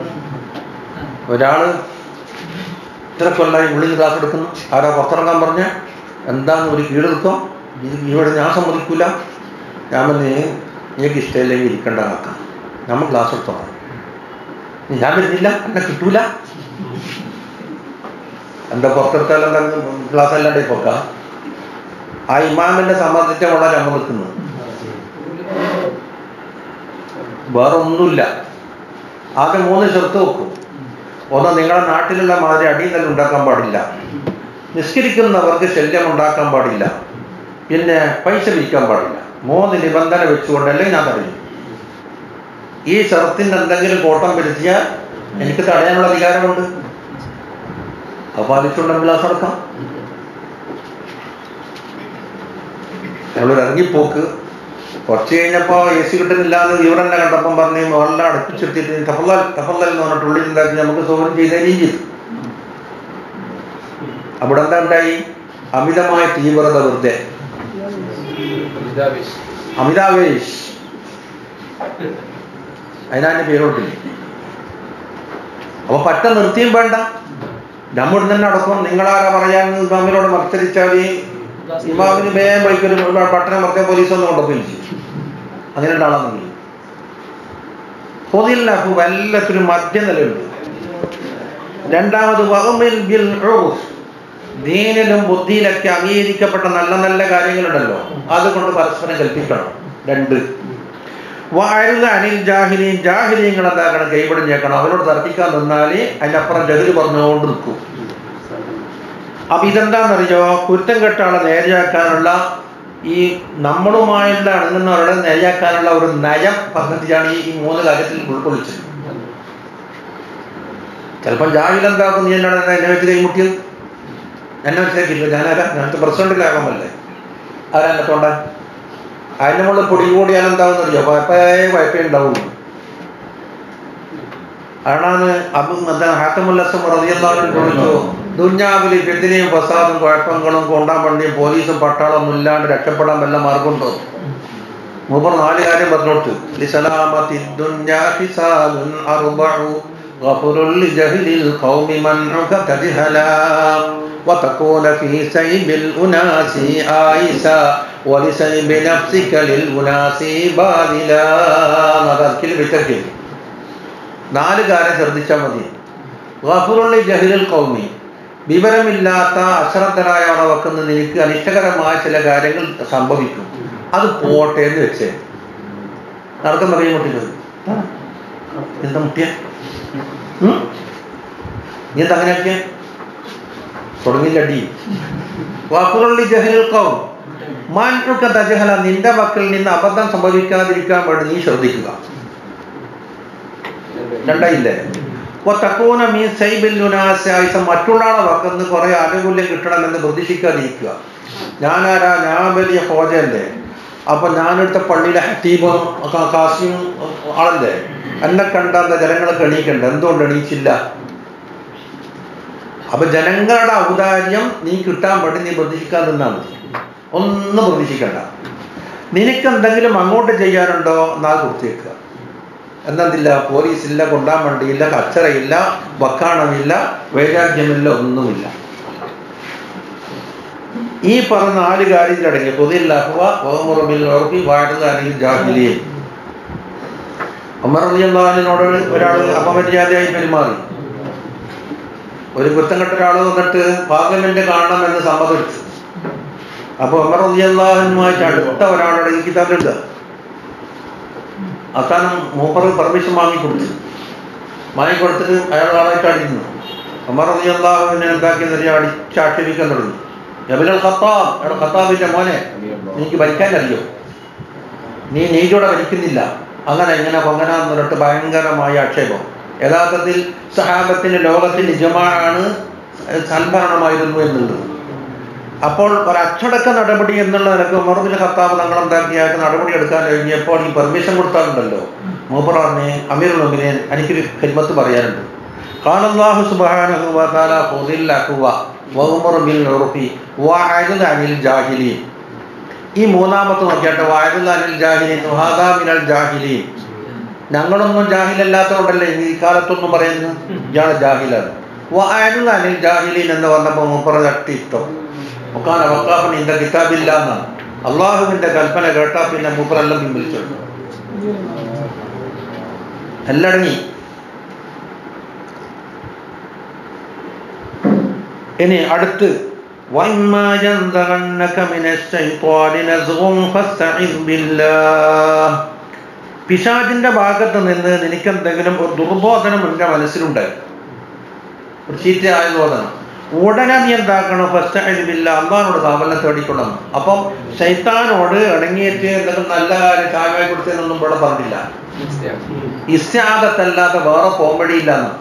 ഒരാള് ഇത്ര കൊല്ലായി ഉള്ളിൽ ഗ്ലാസ് എടുക്കുന്നു ആരാ പുറത്തിറങ്ങാൻ പറഞ്ഞ എന്താന്ന് ഒരു കീഴെടുത്തോ ഇത് ഇവിടെ ഞാൻ സമ്മതിക്കൂല ഞാൻ പറഞ്ഞ് എനിക്ക് ഇഷ്ടമില്ലെങ്കിൽ ഇരിക്കേണ്ട കാക്കാം നമ്മൾ ക്ലാസ് എടുത്തോളാം ഞാൻ വരുന്നില്ല എന്നെ കിട്ടൂല എന്താ പുറത്തെടുത്താലും ക്ലാസ് അല്ലാണ്ട് പൊക്ക ആ ഇമാമിന്റെ സമ്മതിച്ച വളരെ നമ്മൾ നിൽക്കുന്നത് വേറെ ഒന്നുമില്ല ആകെ മൂന്ന് ചെറുത്ത് വെക്കും ഒന്ന് നിങ്ങളുടെ നാട്ടിലുള്ള മാതിരി അടിയന്തരം ഉണ്ടാക്കാൻ പാടില്ല നിസ്കരിക്കുന്നവർക്ക് ശല്യം ഉണ്ടാക്കാൻ പാടില്ല പിന്നെ പൈസ വിൽക്കാൻ പാടില്ല മൂന്ന് നിബന്ധന വെച്ചുകൊണ്ടല്ലേ ഞാൻ തടയും ഈ ഷർത്തിന്റെ എന്തെങ്കിലും കോട്ടം വരുത്തിയാൽ എനിക്ക് തടയാനുള്ള അധികാരമുണ്ട് അത് പാലിച്ചുകൊണ്ടെങ്കിൽ ക്ലാസ് നടക്കാം ഞങ്ങളൊരു ഇറങ്ങിപ്പോക്ക് കുറച്ച് കഴിഞ്ഞപ്പോ എ സി കിട്ടുന്നില്ലാന്ന് ഇവരെന്നെ കണ്ടപ്പം പറഞ്ഞ് മോഹൻലാൽ അടുപ്പിച്ചെടുത്തിട്ട് തഫല്ലൽ തഫല്ലൽ എന്ന് പറഞ്ഞിട്ട് ഉള്ളിൽ ഉണ്ടാക്കി നമുക്ക് സൗകര്യം ചെയ്തേനെയും ചെയ്തു അവിടെ എന്താ ഉണ്ടായി അമിതമായ തീവ്രത വെറുതെ ഇതാവേശ് അമിതാവേശ് അതിനാന്റെ പേരോട്ടില്ല അപ്പൊ പറ്റ നിർത്തിയും വേണ്ട നമ്മുടെ തന്നെ അടക്കം നിങ്ങളാരാ പറയാൻ ഇമാമിനോട് മത്സരിച്ചാൽ ഇമാമിന് വേഗം വഴിക്കൊരു പട്ടണം മറക്കാൻ പോലീസ് ഒന്നും കൊണ്ടുപോയി അങ്ങനെ ഉണ്ടാളെന്നെങ്കിൽ പൊതിയില്ലാക്കു എല്ലാത്തിനും മധ്യനിലയുണ്ട് രണ്ടാമത് വഹമിൽ ബിൽ ഉറൂഫ്. ദീനിലും ബുദ്ധിയിലൊക്കെ അംഗീകരിക്കപ്പെട്ട നല്ല നല്ല കാര്യങ്ങളുണ്ടല്ലോ അതുകൊണ്ട് പരസ്പരം കൽപ്പിക്കണം രണ്ട് വാഴുക അനിൽ ജാഹിലിയും ജാഹിലിയങ്ങൾ എന്താക്കണം കൈപിടിഞ്ഞേക്കണം അവരോട് തർക്കിക്കാൻ നിന്നാല് അതിനപ്പുറം ജഹല് പറഞ്ഞുകൊണ്ട് നിൽക്കും അപ്പൊ ഇതെന്താണെന്നറിയോ കുറ്റം കെട്ട ആളെ നേരെയാക്കാനുള്ള ഈ നമ്മളുമായുള്ള അണങ്ങുന്നവരുടെ നേരെയാക്കാനുള്ള ഒരു നയം പദ്ധതിയാണ് ഈ ഈ മൂന്ന് കാര്യത്തിൽ ഉൾക്കൊള്ളിച്ചത് ചിലപ്പോൾ ജാഹിലെന്താക്കും നീ എന്നാണ് എന്നെ വെച്ച് കൈമുട്ടിയത് എന്നെ വെച്ചേക്കില്ല ഞാനാരാ ഞാനത്തെ പ്രസിഡന്റിലാകാമല്ലേ ആരാ എന്നെ തോണ്ടാൻ അതിന്റെ മുകളിൽ പൊടി കൂടിയാൽ എന്താവുന്നറിയോ കുഴപ്പമേ കുഴപ്പമേ ഉണ്ടാവുള്ളൂ അതാണ് അബു എന്താ ഹാത്തമുല്ലസം റതിയല്ലാരും ചോദിച്ചു ദുഞ്ഞാവിൽ ഫെത്തിനെയും ഫസാദും കുഴപ്പങ്ങളും കൊണ്ടാൻ വേണ്ടിയും പോലീസും പട്ടാളൊന്നും ഇല്ലാണ്ട് രക്ഷപ്പെടാൻ വല്ല മാർഗമുണ്ടോ മൂപ്പർ നാല് കാര്യം പറഞ്ഞോട്ട് ലിസലാമത്തി ദുഞ്ഞാ ഹിസാലുൻ അർബഉ غفر لجهل القوم منعك تجهلا وتكون في سيب الأناس آيسا ولسيب نفسك للأناس باذلا നദർക്കിൽ വിതർക്കിൽ നാല് കാര്യം ശ്രദ്ധിച്ചാൽ മതി ഗഫുറുള്ളി ജഹിലുൽ കൗമി വിവരമില്ലാത്ത അശ്രദ്ധരായ അളവൊക്കെ നിനക്ക് അനിഷ്ടകരമായ ചില കാര്യങ്ങൾ സംഭവിക്കും അത് പോട്ടെ എന്ന് വെച്ചേ നടക്കം പറയും മുട്ടിക്കുന്നത് എന്താ മുട്ടിയ ഉം? നീ എന്താ അങ്ങനെയൊക്കെ തുടങ്ങില്ലടി വാക്കുറുള്ളി ജഹലുൽ കൗം മാൻക തജഹല നിന്റെ മക്കളിൽ നിന്ന് അബദ്ധം സംഭവിക്കാതിരിക്കാൻ വേണ്ടി നീ ശ്രദ്ധിക്കുക രണ്ടായില്ലേ തക്കൂന മീൻ സൈബില്ലുനാശായിച്ച മറ്റുള്ള ആളെ വക്കുന്ന കുറെ ആനുകൂല്യം കിട്ടണമെന്ന് പ്രതീക്ഷിക്കാതിരിക്കുക ഞാനാരാ ഞാൻ വലിയ ഹോജയല്ലേ അപ്പൊ ഞാനെടുത്ത പള്ളിയിലെ ഹത്തീബും കാസിയും ആളല്ലേ എന്നെ കണ്ടാത്ത ജനങ്ങളൊക്കെ എണീക്കണ്ട എന്തുകൊണ്ട് എണീച്ചില്ല അപ്പൊ ജനങ്ങളുടെ ഔദാര്യം നീ കിട്ടാൻ വേണ്ടി നീ പ്രതീക്ഷിക്കാൻ നിന്നാ മതി ഒന്നും പ്രതീക്ഷിക്കണ്ട നിനക്ക് എന്തെങ്കിലും അങ്ങോട്ട് ചെയ്യാനുണ്ടോ എന്നാ കുത്തിയേക്കുക എന്നെന്തില്ല പോലീസില്ല കൊണ്ടാൻ വണ്ടിയില്ല കച്ചറയില്ല വക്കാണമില്ല വൈരാഗ്യമില്ല ഒന്നുമില്ല ഈ പറഞ്ഞ നാല് കാര്യത്തിലടങ്ങി പൊതിയില്ലാക്കുക ഓമുറബിൽ ഉറപ്പി വാഴുകാരിൽ ജാഹിലിയും അമർ അലിയല്ലാഹിനോട് ഒരാൾ അപമര്യാദയായി പെരുമാറി ഒരു കുറ്റം കെട്ട ഒരാൾ വന്നിട്ട് പാർലമെന്റ് കാണണമെന്ന് സമ്മതിച്ചു അപ്പൊ അമർ അലിയല്ലാഹുമായിട്ട് അടുത്ത ഒരാളുടെ ഈ കിതാബിലുണ്ട് അവസാനം മൂപ്പർ പെർമിഷൻ വാങ്ങിക്കൊടുത്തു വാങ്ങിക്കൊടുത്തിട്ട് അയാൾ ആളായിട്ട് അടിക്കുന്നു അമർ അലിയല്ലാഹുവിനെ എന്താക്കിയെന്ന് അടിച്ചാക്ഷേപിക്കാൻ തുടങ്ങി എബിനൽ ഖത്താബ് എവിടെ ഖത്താബിന്റെ മോനെ എനിക്ക് ഭരിക്കാൻ അറിയോ നീ നീതിയോടെ ഭരിക്കുന്നില്ല അങ്ങനെ എങ്ങനെ പൊങ്ങന എന്ന് പറഞ്ഞിട്ട് ഭയങ്കരമായ ആക്ഷേപം യഥാർത്ഥത്തിൽ സഹാബത്തിന്റെ ലോകത്തിന്റെ ഇജമാണ് സൽഭരണമായിരുന്നു എന്നുള്ളത് അപ്പോൾ ഒരു അച്ചടക്ക നടപടി എന്നുള്ള നിലക്ക് ഉമർബിൻ ഖത്താബ് തങ്ങൾ എന്താക്കിയാൽ നടപടി എടുക്കാൻ കഴിഞ്ഞപ്പോൾ ഈ പെർമിഷൻ കൊടുത്താലുണ്ടല്ലോ മൂപ്പറാറിനെ അമീർ ഉമിനെ എനിക്കൊരു കരിമത്ത് പറയാനുണ്ട് ഖാനല്ലാഹു സുബ്ഹാനഹു വ തആല ഖുദിൽ അഖ്വ വഉമർ ബിൽ ഉർഫി വഅദൽ അനിൽ ജാഹിലീൻ ഈ മൂന്നാമത്തെ നോക്കിയാട്ടെ വഅദൽ അനിൽ ജാഹിലീൻ വഹാദാ മിനൽ ജാഹിലീൻ ഞങ്ങളൊന്നും ജാഹിലല്ലാത്തതുകൊണ്ടല്ലേ ഈ കാലത്തൊന്നും പറയുന്നത് ഇയാളെ ജാഹിലാണ് വഅദൽ അനിൽ ജാഹിലീൻ എന്ന് പറഞ്ഞപ്പോൾ മൂപ്പറ തട്ടി ഇഷ്ടം ഒക്കാന വക്കാഫിന് ഇന്റെ കിതാബില്ല എന്നാണ് അള്ളാഹുവിന്റെ കൽപ്പന കേട്ടാ പിന്നെ മൂപ്പറെല്ലാം പിൻവലിച്ചു എല്ലടങ്ങി ഇനി അടുത്ത് وَإِمَّا يَنزَغَنَّكَ مِنَ الشَّيْطَانِ نَزْغٌ فَاسْتَعِذْ بِاللَّهِ പിശാചിന്റെ ഭാഗത്ത് നിന്ന് നിനക്കെന്തെങ്കിലും ഒരു ദുർബോധനം നിന്റെ മനസ്സിലുണ്ടായി ഒരു ചീത്തയായ ബോധനം ഉടനെ നീ എന്താക്കണം ഫസ്റ്റ് അഴിവില്ല അള്ളഹാനോട് കാവലിനെ തേടിക്കൊള്ളണം അപ്പം ശൈത്താനോട് ഇണങ്ങിയിട്ട് എന്തെങ്കിലും നല്ല കാര്യം ചായവായി കൊടുത്തതെന്നൊന്നും ഇവിടെ പറഞ്ഞില്ല ഇസ്യാദത്തല്ലാതെ വേറെ പോംവഴിയില്ല എന്ന്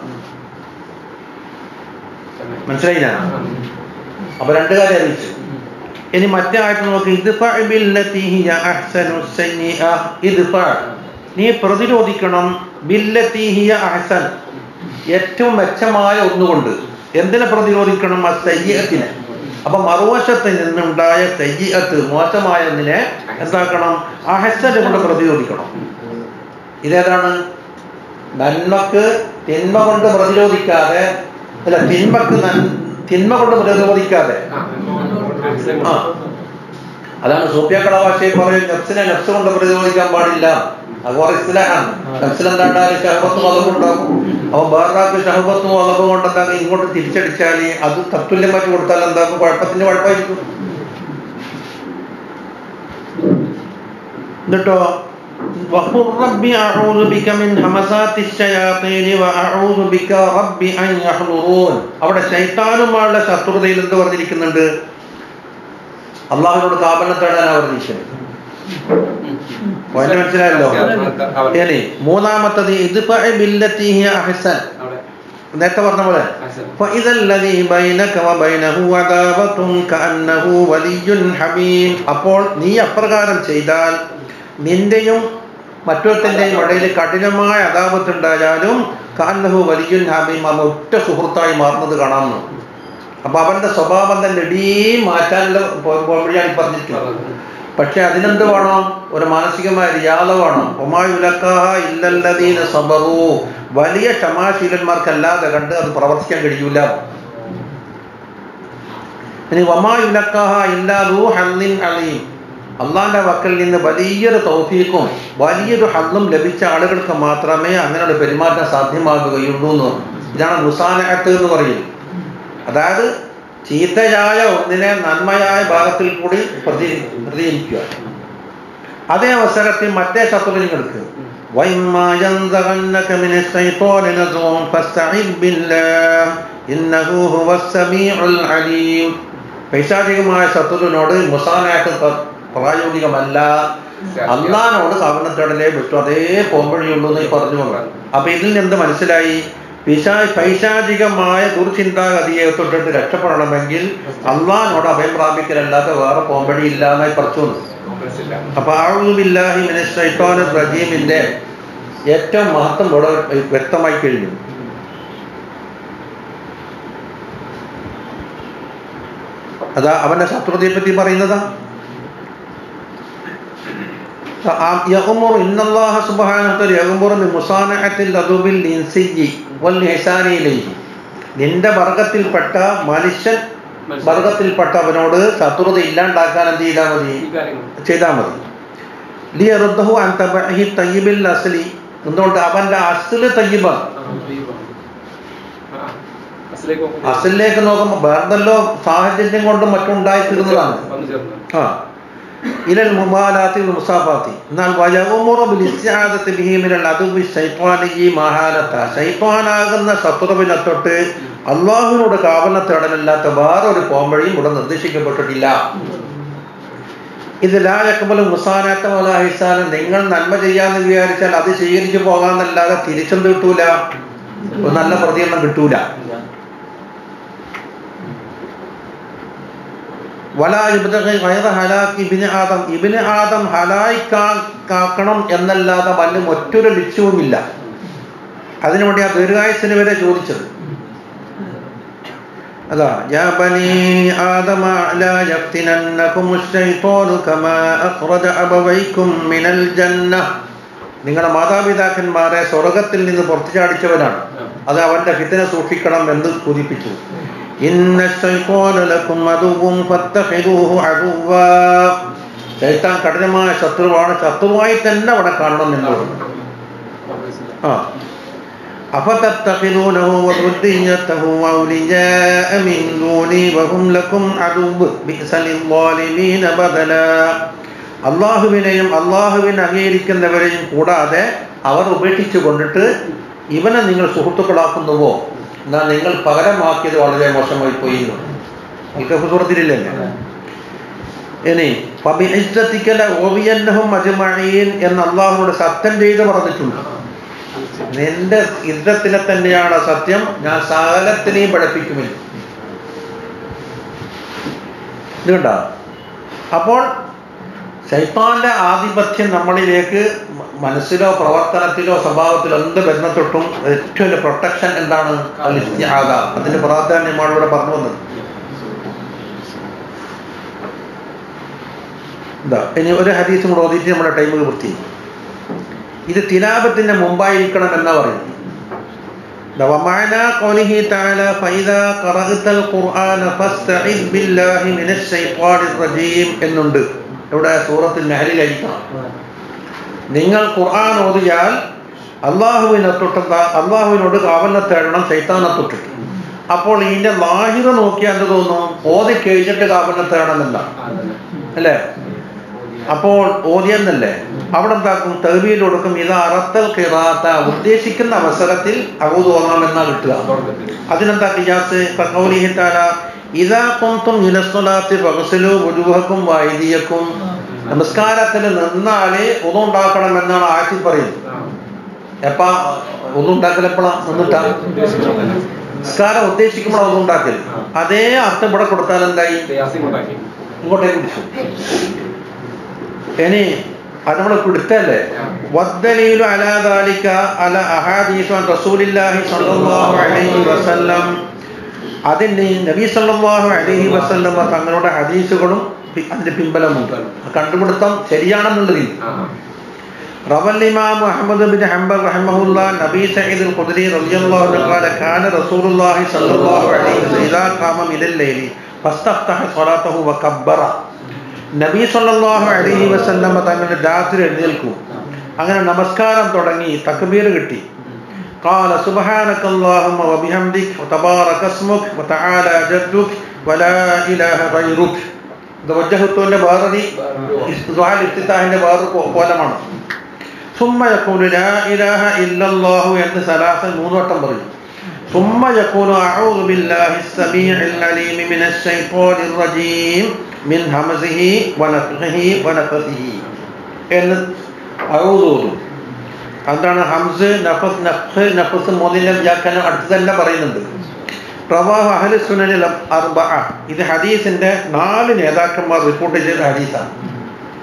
മനസ്സിലായില്ല അപ്പൊ രണ്ട് കാര്യം അറിയിച്ചു ഇനി മറ്റേ ആയിട്ട് നോക്ക് ഇദ്ഫഅ ബില്ലത്തി ഹിയ അഹ്സനു സയ്യിഅ ഇദ്ഫഅ നീ പ്രതിരോധിക്കണം ബില്ലത്തി ഹിയ അഹ്സൻ ഏറ്റവും മെച്ചമായ ഒന്നുകൊണ്ട് എന്തിനെ പ്രതിരോധിക്കണം ആ സയ്യത്തിനെ അപ്പൊ മറുവശത്ത് നിന്നുണ്ടായ സയ്യത്ത് മോശമായ ഒന്നിനെ എന്താക്കണം അഹസന് കൊണ്ട് പ്രതിരോധിക്കണം ഇതേതാണ് നന്മക്ക് തിന്മ കൊണ്ട് പ്രതിരോധിക്കാതെ അല്ല തിന്മക്ക് നൻ- തിന്മ കൊണ്ട് പ്രതിരോധിക്കാതെ ആ അതാണ് സൂപ്യാക്കള ഭാഷയിൽ പറയും നഫ്സിനെ നഫ്സ് കൊണ്ട് പ്രതിരോധിക്കാൻ പാടില്ല അത് കുറെ ഇസ്ലാഹാണ് നഫ്സിലെന്താണ്ടാലും ഷഹബത്തും അതവും ഉണ്ടാകും അപ്പൊ വേറൊരാൾക്ക് ഷഹബത്തും അതവും കൊണ്ട് എന്താകും ഇങ്ങോട്ട് തിരിച്ചടിച്ചാൽ അത് തത്തുല്യമാറ്റി കൊടുത്താൽ എന്താകും കുഴപ്പത്തിന് കുഴപ്പമായിരിക്കും എന്നിട്ടോ وقل رب أعوذ بك من همزات الشياطين وأعوذ بك رب أن يحضرون അവിടെ ശൈത്താനുമായുള്ള ശത്രുതയിൽ എന്ത് പറഞ്ഞിരിക്കുന്നുണ്ട് അള്ളാഹുവിനോട് കാപലം തേടാനാണ് പറഞ്ഞിരിക്കുന്നത് അതിന് മനസ്സിലായല്ലോ ഇനി മൂന്നാമത്തത് ഇദ്ഫഅ ബില്ലത്തി ഹിയ അഹ്സൻ നേരത്തെ പറഞ്ഞ പോലെ فإذا الذي بينك وبينه عداوة كأنه ولي حميم അപ്പോൾ നീ അപ്രകാരം ചെയ്താൽ നിന്റെയും മറ്റൊരുത്തൻ്റെയും ഇടയിൽ കഠിനമായ അതാപത്തുണ്ടായാലും കാന്നഹു വലിയുൻ ഹമീം അവൻ ഒറ്റ സുഹൃത്തായി മാറുന്നത് കാണാമെന്ന് അപ്പൊ അവന്റെ സ്വഭാവം തന്നെ ഇടീ മാറ്റാനുള്ള വഴിയാണ് ഈ പറഞ്ഞിരിക്കുന്നത് പക്ഷെ അതിനെന്ത് വേണം ഒരു മാനസികമായ റിയാദ വേണം ഒമായുലക്കാഹ ഇല്ലല്ലദീന സബറു വലിയ ക്ഷമാശീലന്മാർക്കല്ലാതെ കണ്ട് അത് പ്രവർത്തിക്കാൻ കഴിയൂല ഇനി വമായുലക്കാഹ ഇല്ലാദു ഹന്നിൻ അലീം അള്ളാന്റെ വക്കൽ നിന്ന് വലിയൊരു തൗഫീഖും വലിയൊരു ഹദ്ദും ലഭിച്ച ആളുകൾക്ക് മാത്രമേ അങ്ങനെയുള്ള പെരുമാറ്റം സാധ്യമാകുകയുള്ളൂ എന്ന് പറഞ്ഞു. ഇതാണ് മുസാനഹത്ത് എന്ന് പറയുന്നത് അതായത് ചീത്തയായ ഒന്നിനെ നന്മയായ ഭാഗത്തിൽ കൂടി പ്രതി പ്രതികരിക്കുക അതേ അവസരത്തിൽ മറ്റേ ശത്രുവിനെ എടുക്കുക وَإِمَّا يَنزَغَنَّكَ مِنَ الشَّيْطَانِ نَزْغٌ فَاسْتَعِذْ بِاللَّهِ إِنَّهُ هُوَ السَّمِيعُ الْعَلِيمُ പൈശാചികമായ ശത്രുവിനോട് മുസാനായിട്ട് പ്രായോഗികമല്ല അള്ളഹാനോട് കവനത്തേടലേ പറ്റൂ അതേ പോംവഴിയുള്ളൂ എന്ന് ഈ പറഞ്ഞു കൊണ്ടാണ് അപ്പൊ ഇതിൽ നിന്ന് മനസ്സിലായി പിശാ പൈശാചികമായ ദുർചിന്താഗതിയെ തൊട്ടിട്ട് രക്ഷപ്പെടണമെങ്കിൽ അള്ളഹാനോട് അഭയം പ്രാപിക്കലല്ലാതെ വേറെ പോംവഴി ഇല്ല എന്നായി പറഞ്ഞു അപ്പൊ ആഴുബില്ലാഹി റജീമിന്റെ ഏറ്റവും മഹത്വം ഇവിടെ വ്യക്തമായി കഴിഞ്ഞു അതാ അവന്റെ ശത്രുതയെ പറ്റി പറയുന്നതാ يأمر إن الله سبحانه وتعالى يأمر بمصانعة الأدب الإنسي والإحسان إليه നിന്റെ വർഗത്തിൽപ്പെട്ട മനുഷ്യൻ വർഗത്തിൽപ്പെട്ടവനോട് ശത്രുത ഇല്ലാണ്ടാക്കാൻ എന്ത് ചെയ്താൽ മതി ഈ കാര്യങ്ങൾ ചെയ്താൽ മതി ലിയറുദ്ദഹു അൻ തബഅഹി തയ്യിബിൽ അസ്ലി എന്തുകൊണ്ട് അവന്റെ അസ്ല് തയ്യിബാണ് അസിലേക്ക് നോക്കുമ്പോൾ അസലിലേക്ക് നോക്കുമ്പോൾ വേറെന്തല്ലോ സാഹചര്യം കൊണ്ടും മറ്റും ഉണ്ടായിത്തീരുന്നതാണ് വന്നു ചേർന്ന് ആ ഇലൽ മുമാലാത്തി വൽ മുസാഫാത്തി എന്നാൽ വയഉമുറു ബിൽ ഇസ്തിആദത്തി ബിഹി മിനൽ അദുബി ശൈത്വാനിയി മഹാലത്ത ശൈത്വാനാകുന്ന ശത്രുവിനെ തൊട്ട് അള്ളാഹുവിനോട് കാവല തേടലല്ലാത്ത വേറെ ഒരു പോംവഴിയും ഇവിടെ നിർദ്ദേശിക്കപ്പെട്ടിട്ടില്ല ഇത് ലായക്കബലും മുസാനാത്ത വലാഹിസാനം നിങ്ങൾ നന്മ ചെയ്യാന്ന് വിചാരിച്ചാൽ അത് സ്വീകരിച്ചു പോകാന്നല്ലാതെ തിരിച്ചെന്ത് കിട്ടൂല ഒരു നല്ല പ്രതികരണം കിട്ടൂല വലാ ഇബ്തഗി ഗൈറ ഹലാക്ക് ഇബ്നു ആദം ഇബ്നു ആദം ഹലായി കാക്കണം എന്നല്ലാതെ വല്ല മറ്റൊരു ലക്ഷ്യവുമില്ല അതിനുവേണ്ടി ആ ദീർഘായുസിന് വരെ ചോദിച്ചത് അതാ യാ ബനി ആദമ ലാ യഫ്തിനന്നകും അശ്ശൈത്വാനു കമാ അഖ്റജ അബവൈക്കും മിനൽ ജന്ന നിങ്ങളുടെ മാതാപിതാക്കന്മാരെ സ്വർഗത്തിൽ നിന്ന് പുറത്തു ചാടിച്ചവനാണ് അത് അവന്റെ ഫിത്തിനെ സൂക്ഷിക്കണം എന്ന് സൂചിപ്പിച്ചു ഇന്ന ശൈത്വാന ലക്കും അദുവ്വും ഫത്തഖിദൂഹു അദുവ്വാ ശൈത്താൻ കഠിനമായ ശത്രുവാണ് ശത്രുവായി തന്നെ അവിടെ കാണണം എന്നുള്ളത് ആ أفتتخذونه وذريته أولياء من دوني وهم لكم عدو بئس للظالمين بدلا അള്ളാഹുവിനെയും അള്ളാഹുവിനെ അംഗീകരിക്കുന്നവരെയും കൂടാതെ അവർ ഉപേക്ഷിച്ചു കൊണ്ടിട്ട് ഇവനെ നിങ്ങൾ സുഹൃത്തുക്കളാക്കുന്നുവോ എന്നാൽ നിങ്ങൾ പകരമാക്കിയത് വളരെ മോശമായി പോയി ഇതൊക്കെ സുഹൃത്തിലില്ലല്ലേ ഇനി പബിഇസ്സത്തിക്കല ഓവിയന്നഹും അജ്മഈൻ എന്ന് അള്ളാഹുനോട് സത്യം ചെയ്ത് പറഞ്ഞിട്ടുണ്ട് നിന്റെ ഇദ്ദത്തിനെ തന്നെയാണ് സത്യം ഞാൻ സകലത്തിനെയും പഠിപ്പിക്കുമില്ല ഇതുണ്ട അപ്പോൾ ശൈത്താന്റെ ആധിപത്യം നമ്മളിലേക്ക് മ- മനസ്സിലോ പ്രവർത്തനത്തിലോ സ്വഭാവത്തിലോ എന്ത് വരുന്ന തൊട്ടും ഏറ്റവും വലിയ പ്രൊട്ടക്ഷൻ എന്താണ് അൽ ഇസ്തിആദ. അതിന്റെ പ്രാധാന്യമാണ് ഇവിടെ പറഞ്ഞു വന്നത് എന്താ ഇനി ഒരു ഹദീസും കൂടെ ഓതിയിട്ട് നമ്മുടെ ടൈം വൃത്തി ഇത് തിലാപത്തിന്റെ മുമ്പായിരിക്കണം എന്നാ പറയുന്നത് ده ومعنى قوله تعالى فإذا قرأت القرآن فاستعذ بالله من الشيطان الرجيم എന്നുണ്ട് ഇവിടെ സൂറത്തിൽ നഹലിലായിരിക്കണം നിങ്ങൾ ഖുർആൻ ഓതിയാൽ അള്ളാഹുവിനെ തൊട്ട് അള്ളാഹുവിനോട് കാവലിനെ തേടണം ശൈത്താനെ തൊട്ടിട്ട് അപ്പോൾ ഇതിന്റെ ലാഹിറ നോക്കിയാൽ എന്ത് തോന്നും ഓതി കഴിഞ്ഞിട്ട് കാവലിനെ തേടണമെന്നല്ല അല്ലേ അപ്പോൾ ഓതിയെന്നല്ലേ അവിടെ എന്താക്കും തെർവിയിൽ കൊടുക്കും ഇത് അറത്തൽ കിറാത്ത ഉദ്ദേശിക്കുന്ന അവസരത്തിൽ അവ തോന്നാമെന്നാ കിട്ടുക അതിനെന്താ കിയാസ് കൗലിഹിത്താല ഇതാ കുന്തും ഇലസ്വലാത്തി പകസലു ഉരുവക്കും വൈദിയക്കും നമസ്കാരത്തിൽ നിന്നാല് ഒന്നുണ്ടാക്കണം എന്നാണ് ആറ്റി പറയുന്നത് എപ്പാ ഒന്നുണ്ടാക്കൽ എപ്പോഴാ നിന്നിട്ടാ നിസ്കാരം ഉദ്ദേശിക്കുമ്പോൾ ഒന്നുണ്ടാക്കൽ അതേ അർത്ഥം ഇവിടെ കൊടുത്താൽ എന്തായി ഉണ്ടാക്കി ഇങ്ങോട്ടേക്ക് പിടിച്ചു ഇനി അത് നമ്മൾ പിടുത്തല്ലേ വദ്ദലീലു അലാ ദാലിക അല അഹാദീസു അൻ റസൂലില്ലാഹി സ്വല്ലല്ലാഹു അലൈഹി വസല്ലം അതിന് നബി സല്ലല്ലാഹു അലൈഹി വസല്ലം തങ്ങളുടെ ഹദീസുകളും പി- അതിന്റെ പിൻബലമുണ്ട് കണ്ടുപിടുത്തം ശരിയാണെന്നുള്ളതിൽ روى الإمام أحمد بن حنبل رحمه الله نبي سعيد الخدري رضي الله عنه قال كان رسول الله صلى الله عليه وسلم إذا قام من الليل فاستفتح صلاته وكبر നബി സല്ലല്ലാഹു അലൈഹി വസല്ലമ തങ്ങളുടെ രാത്രി എഴുന്നേൽക്കും അങ്ങനെ നമസ്കാരം തുടങ്ങി തക്ബീർ കിട്ടി قال سبحانك اللهم وبحمدك وتبارك اسمك وتعالى جدك ولا إله غيرك ഇത് വജ്ജഹത്തുവിന്റെ വേറൊരു ദുആൽ ഇഫ്തിതാഹിന്റെ വേറൊരു കോ- കോലമാണ് ثم يقول لا إله إلا الله എന്ന് സലാസൻ മൂന്ന് വട്ടം പറയും ثم يقول أعوذ بالله السميع العليم من الشيطان الرجيم من همزه ونفخه ونفثه എന്ന് അഊദ് ഓതും എന്താണ് ഹംസ് നഫസ് നഫ്സ് നഫസ് മൂന്നിന്റെ വ്യാഖ്യാനം അടുത്ത് തന്നെ പറയുന്നുണ്ട് പ്രവാഹ അഹ്ലു സുനനിൽ അർബഅ ഇത് ഹദീസിന്റെ നാല് നേതാക്കന്മാർ റിപ്പോർട്ട് ചെയ്ത ഹദീസാണ്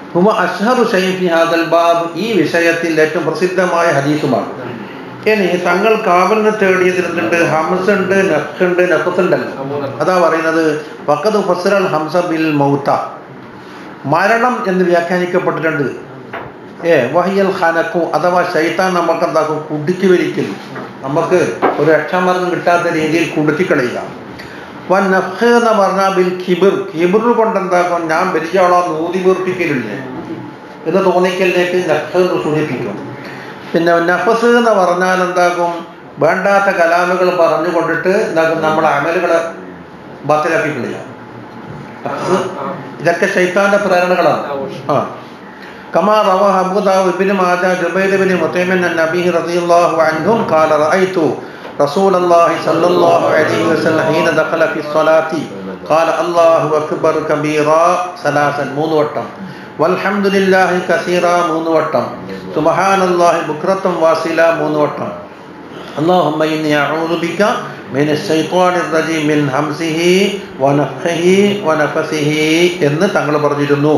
ഹുമ അഷ്ഹറു ഷൈൻ ഫി ഹാദൽ ബാബ് ഈ വിഷയത്തിൽ ഏറ്റവും പ്രസിദ്ധമായ ഹദീസുമാണ് ഇനി തങ്ങൾ കാവലിന് തേടിയതിൽ എന്തുണ്ട് ഹംസ് ഉണ്ട് നഖ് ഉണ്ട് നഖസ് ഉണ്ടല്ലോ അതാ പറയുന്നത് വക്കത് ഫസ്റൽ ഹംസ ബിൽ മൗത്ത മരണം എന്ന് വ്യാഖ്യാനിക്കപ്പെട്ടിട്ടുണ്ട് ഏ വഹിയൽ ഖനക്കു അഥവാ ശൈത്താൻ നമുക്ക് എന്താക്കും കുടുക്കി വലിക്കൽ നമുക്ക് ഒരു രക്ഷാമാർഗം കിട്ടാത്ത രീതിയിൽ കുടുക്കി കളയുക വൻ നഫ് എന്ന് പറഞ്ഞാൽ ബിൽ കിബിർ കിബിർ കൊണ്ട് എന്താക്കും ഞാൻ വലിയ ആളോ നൂതി വീർപ്പിക്കലില്ലേ എന്ന് തോന്നിക്കലിലേക്ക് നഫ് എന്ന് സൂചിപ്പിക്കും പിന്നെ നഫസ് എന്ന് പറഞ്ഞാൽ എന്താക്കും വേണ്ടാത്ത കലാമുകൾ പറഞ്ഞു കൊണ്ടിട്ട് എന്താക്കും നമ്മളെ അമലുകളെ ബാത്തിലാക്കി കളയുക നഫ്സ് ഇതൊക്കെ ശൈത്താന്റെ പ്രേരണകളാണ് ആ كما روى أبو داود بن ماجه جبير بن مطعم عن أبيه رضي الله عنهم قال رأيت رسول الله صلى الله عليه وسلم حين دخل في الصلاة قال الله أكبر كبيرا ثلاثا മൂന്ന് വട്ടം والحمد لله كثيرا മൂന്ന് വട്ടം سبحان الله بكرة واصلا മൂന്ന് വട്ടം اللهم إني أعوذ بك من الشيطان الرجيم من همزه ونفخه ونفسه എന്ന് തങ്ങൾ പറഞ്ഞിരുന്നു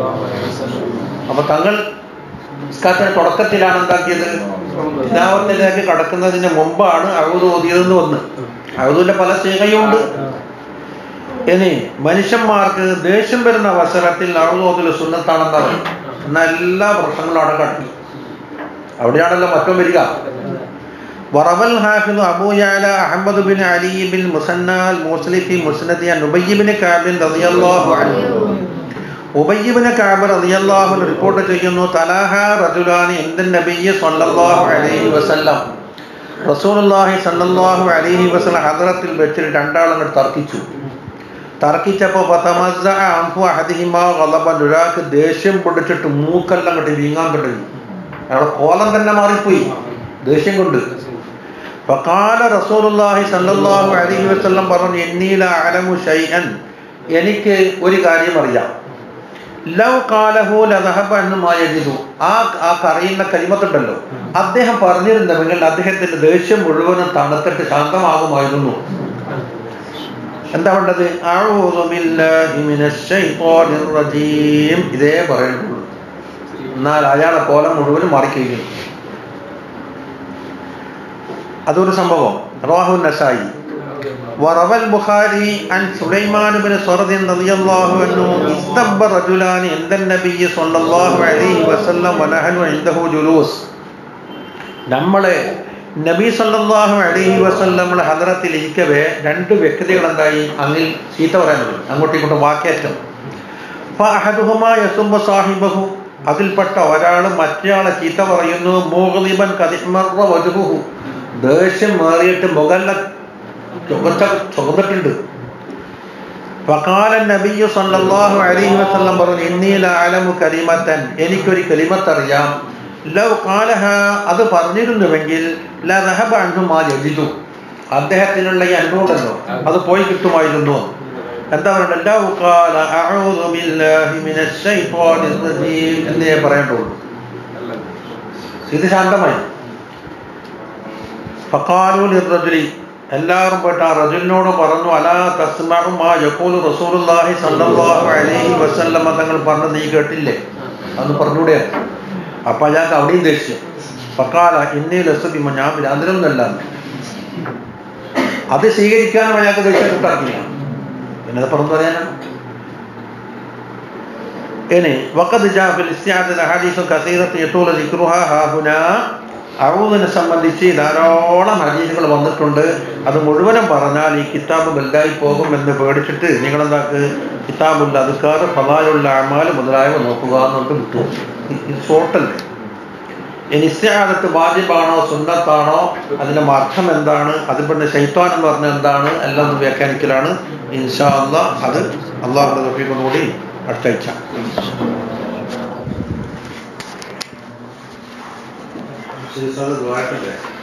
അപ്പൊ തങ്ങൾ നിസ്കാരത്തിന്റെ തുടക്കത്തിലാണ് എന്താക്കിയത് ഇതാവത്തിലേക്ക് കടക്കുന്നതിന് മുമ്പാണ് അഴുത് ഓതിയതെന്ന് വന്ന് അഴുതിന്റെ പല സീകയുണ്ട് ഇനി മനുഷ്യന്മാർക്ക് ദേഷ്യം വരുന്ന അവസരത്തിൽ അഴുതോതിൽ സുന്നത്താണെന്നാണ് എന്നാൽ എല്ലാ പ്രശ്നങ്ങളും അവിടെ കടത്തി അവിടെയാണല്ലോ മറ്റും വരിക وروى الحافظ أبو يعلى أحمد بن علي بن مسنى الموصلي في مسند عن أبي بن كعب رضي الله عنه ഉബയ്യബിന് കാബ് റളിയല്ലാഹു അൻഹു റിപ്പോർട്ട് ചെയ്യുന്നു തലാഹ റജുലാനി ഇന്ദൻ നബിയ്യ സ്വല്ലല്ലാഹു അലൈഹി വസല്ലം റസൂലുള്ളാഹി സ്വല്ലല്ലാഹു അലൈഹി വസല്ലം ഹദ്റത്തിൽ വെച്ച് രണ്ടാളങ്ങൾ തർക്കിച്ചു തർക്കിച്ചപ്പോൾ ഫതമസ്സ അൻഫു അഹദിഹിമാ ഗളബൻ ഒരാൾക്ക് ദേഷ്യം പിടിച്ചിട്ട് മൂക്കെല്ലാം കെട്ടി വീങ്ങാൻ തുടങ്ങി അയാളുടെ കോലം തന്നെ മാറിപ്പോയി ദേഷ്യം കൊണ്ട് ഫഖാല റസൂലുള്ളാഹി സ്വല്ലല്ലാഹു അലൈഹി വസല്ലം പറഞ്ഞു എന്നീല അലമു ഷൈഅൻ എനിക്ക് ഒരു കാര്യം അറിയാം ലവ് കാലഹു ലതഹബ എന്നുമായിരുന്നു ആ ആ കറിയുന്ന കരിമത്തുണ്ടല്ലോ അദ്ദേഹം പറഞ്ഞിരുന്നെങ്കിൽ അദ്ദേഹത്തിന്റെ ദേഷ്യം മുഴുവനും തണുത്തിട്ട് ശാന്തമാകുമായിരുന്നു എന്താ വേണ്ടത് അഊദു ബില്ലാഹി മിനശ് ശൈത്വാനിർ റജീം ഇതേ പറയുന്നുള്ളൂ എന്നാൽ അയാളെ കോലം മുഴുവനും മാറിക്കഴിഞ്ഞു അതൊരു സംഭവം റവാഹു നസായി وروى البخاري عن سليمان بن سرد رضي الله عنه استب رجلان عند النبي صلى الله عليه وسلم ونحن عنده جلوس നമ്മളെ നബി സല്ലല്ലാഹു അലൈഹി വസല്ലമയുടെ ഹദറത്തിൽ ഇരിക്കവേ രണ്ട് വ്യക്തികൾ എന്തായി അങ്ങിൽ ചീത്ത പറയുന്നത് അങ്ങോട്ടും ഇങ്ങോട്ടും വാക്കേറ്റം ഫഅഹദുഹുമാ യസുബ്ബു സാഹിബഹു അതിൽപ്പെട്ട ഒരാൾ മറ്റേയാളെ ചീത്ത പറയുന്നു മൂഗദിബൻ കദിമറ വജുഹു ദേഷ്യം മാറിയിട്ട് മുഖല്ല ചുവച്ച ചുവന്നിട്ടുണ്ട് ഫഖാല നബിയു സല്ലല്ലാഹു അലൈഹി വസല്ലം പറഞ്ഞു ഇന്നി ലഅലമു കലിമത്തൻ എനിക്കൊരു കലിമത്ത് അറിയാം ലൗ ഖാലഹ അത് പറഞ്ഞിരുന്നുവെങ്കിൽ ലദഹബ അൻഹു മാ യജിദു അദ്ദേഹത്തിനുള്ള ഈ അനുഭവമല്ലോ അത് പോയി കിട്ടുമായിരുന്നു എന്താ പറയുക ലൗ ഖാല അഊദു ബില്ലാഹി മിനശ് ശൈത്വാനിർ റജീം എന്നേ പറയേണ്ടുള്ളൂ ഇത് ശാന്തമായി ഫഖാലു ലിർറജുലി എല്ലാവരും പോയിട്ട് ആ റജുലിനോട് പറഞ്ഞു അലാ തസ്മഉ മാ യഖൂലു റസൂലുള്ളാഹി സ്വല്ലല്ലാഹു അലൈഹി വസല്ലമ തങ്ങൾ പറഞ്ഞു നീ കേട്ടില്ലേ അന്ന് പറഞ്ഞൂടെ അപ്പൊ അയാൾക്ക് അവിടെയും ദേഷ്യം ഫക്കാല ഇന്നി ലസുബിമ ഞാൻ ഭ്രാന്തരൊന്നുമല്ല അത് സ്വീകരിക്കാനും അയാൾക്ക് ദേഷ്യം കിട്ടാറില്ല എന്നത് പറഞ്ഞു പറയാനാണ് ഇനി വഖദ് ജാ ഫിൽ ഇസ്തിആദ ഹദീസു കസീറത്ത് യതൂല ദിക്റുഹാ ഹാഹുനാ അഊദിനെ സംബന്ധിച്ച് ധാരാളം ഹദീസുകൾ വന്നിട്ടുണ്ട് അത് മുഴുവനും പറഞ്ഞാൽ ഈ കിതാബ് വലുതായി പോകും എന്ന് പേടിച്ചിട്ട് നിങ്ങളെന്താക്ക് കിതാബുൽ അതുക്കാർ ഫലാലുള്ള അമാൽ മുതലായവ നോക്കുക എന്നിട്ട് വിട്ടു ഇത് ഷോർട്ടല്ലേ ഇനി ഇസ്തിആദത്ത് വാജിബാണോ സുന്നത്താണോ അതിന്റെ അർത്ഥം എന്താണ് അത് പിന്നെ ശൈത്വാൻ എന്ന് പറഞ്ഞാൽ എന്താണ് എല്ലാം ഒന്ന് വ്യാഖ്യാനിക്കലാണ് ഇൻഷാ അള്ളാ അത് അള്ളാഹുടെ തൊഫീഖോടുകൂടി അടുത്താഴ്ച ശരി സാർ ദ്വാരക്കട്ടെ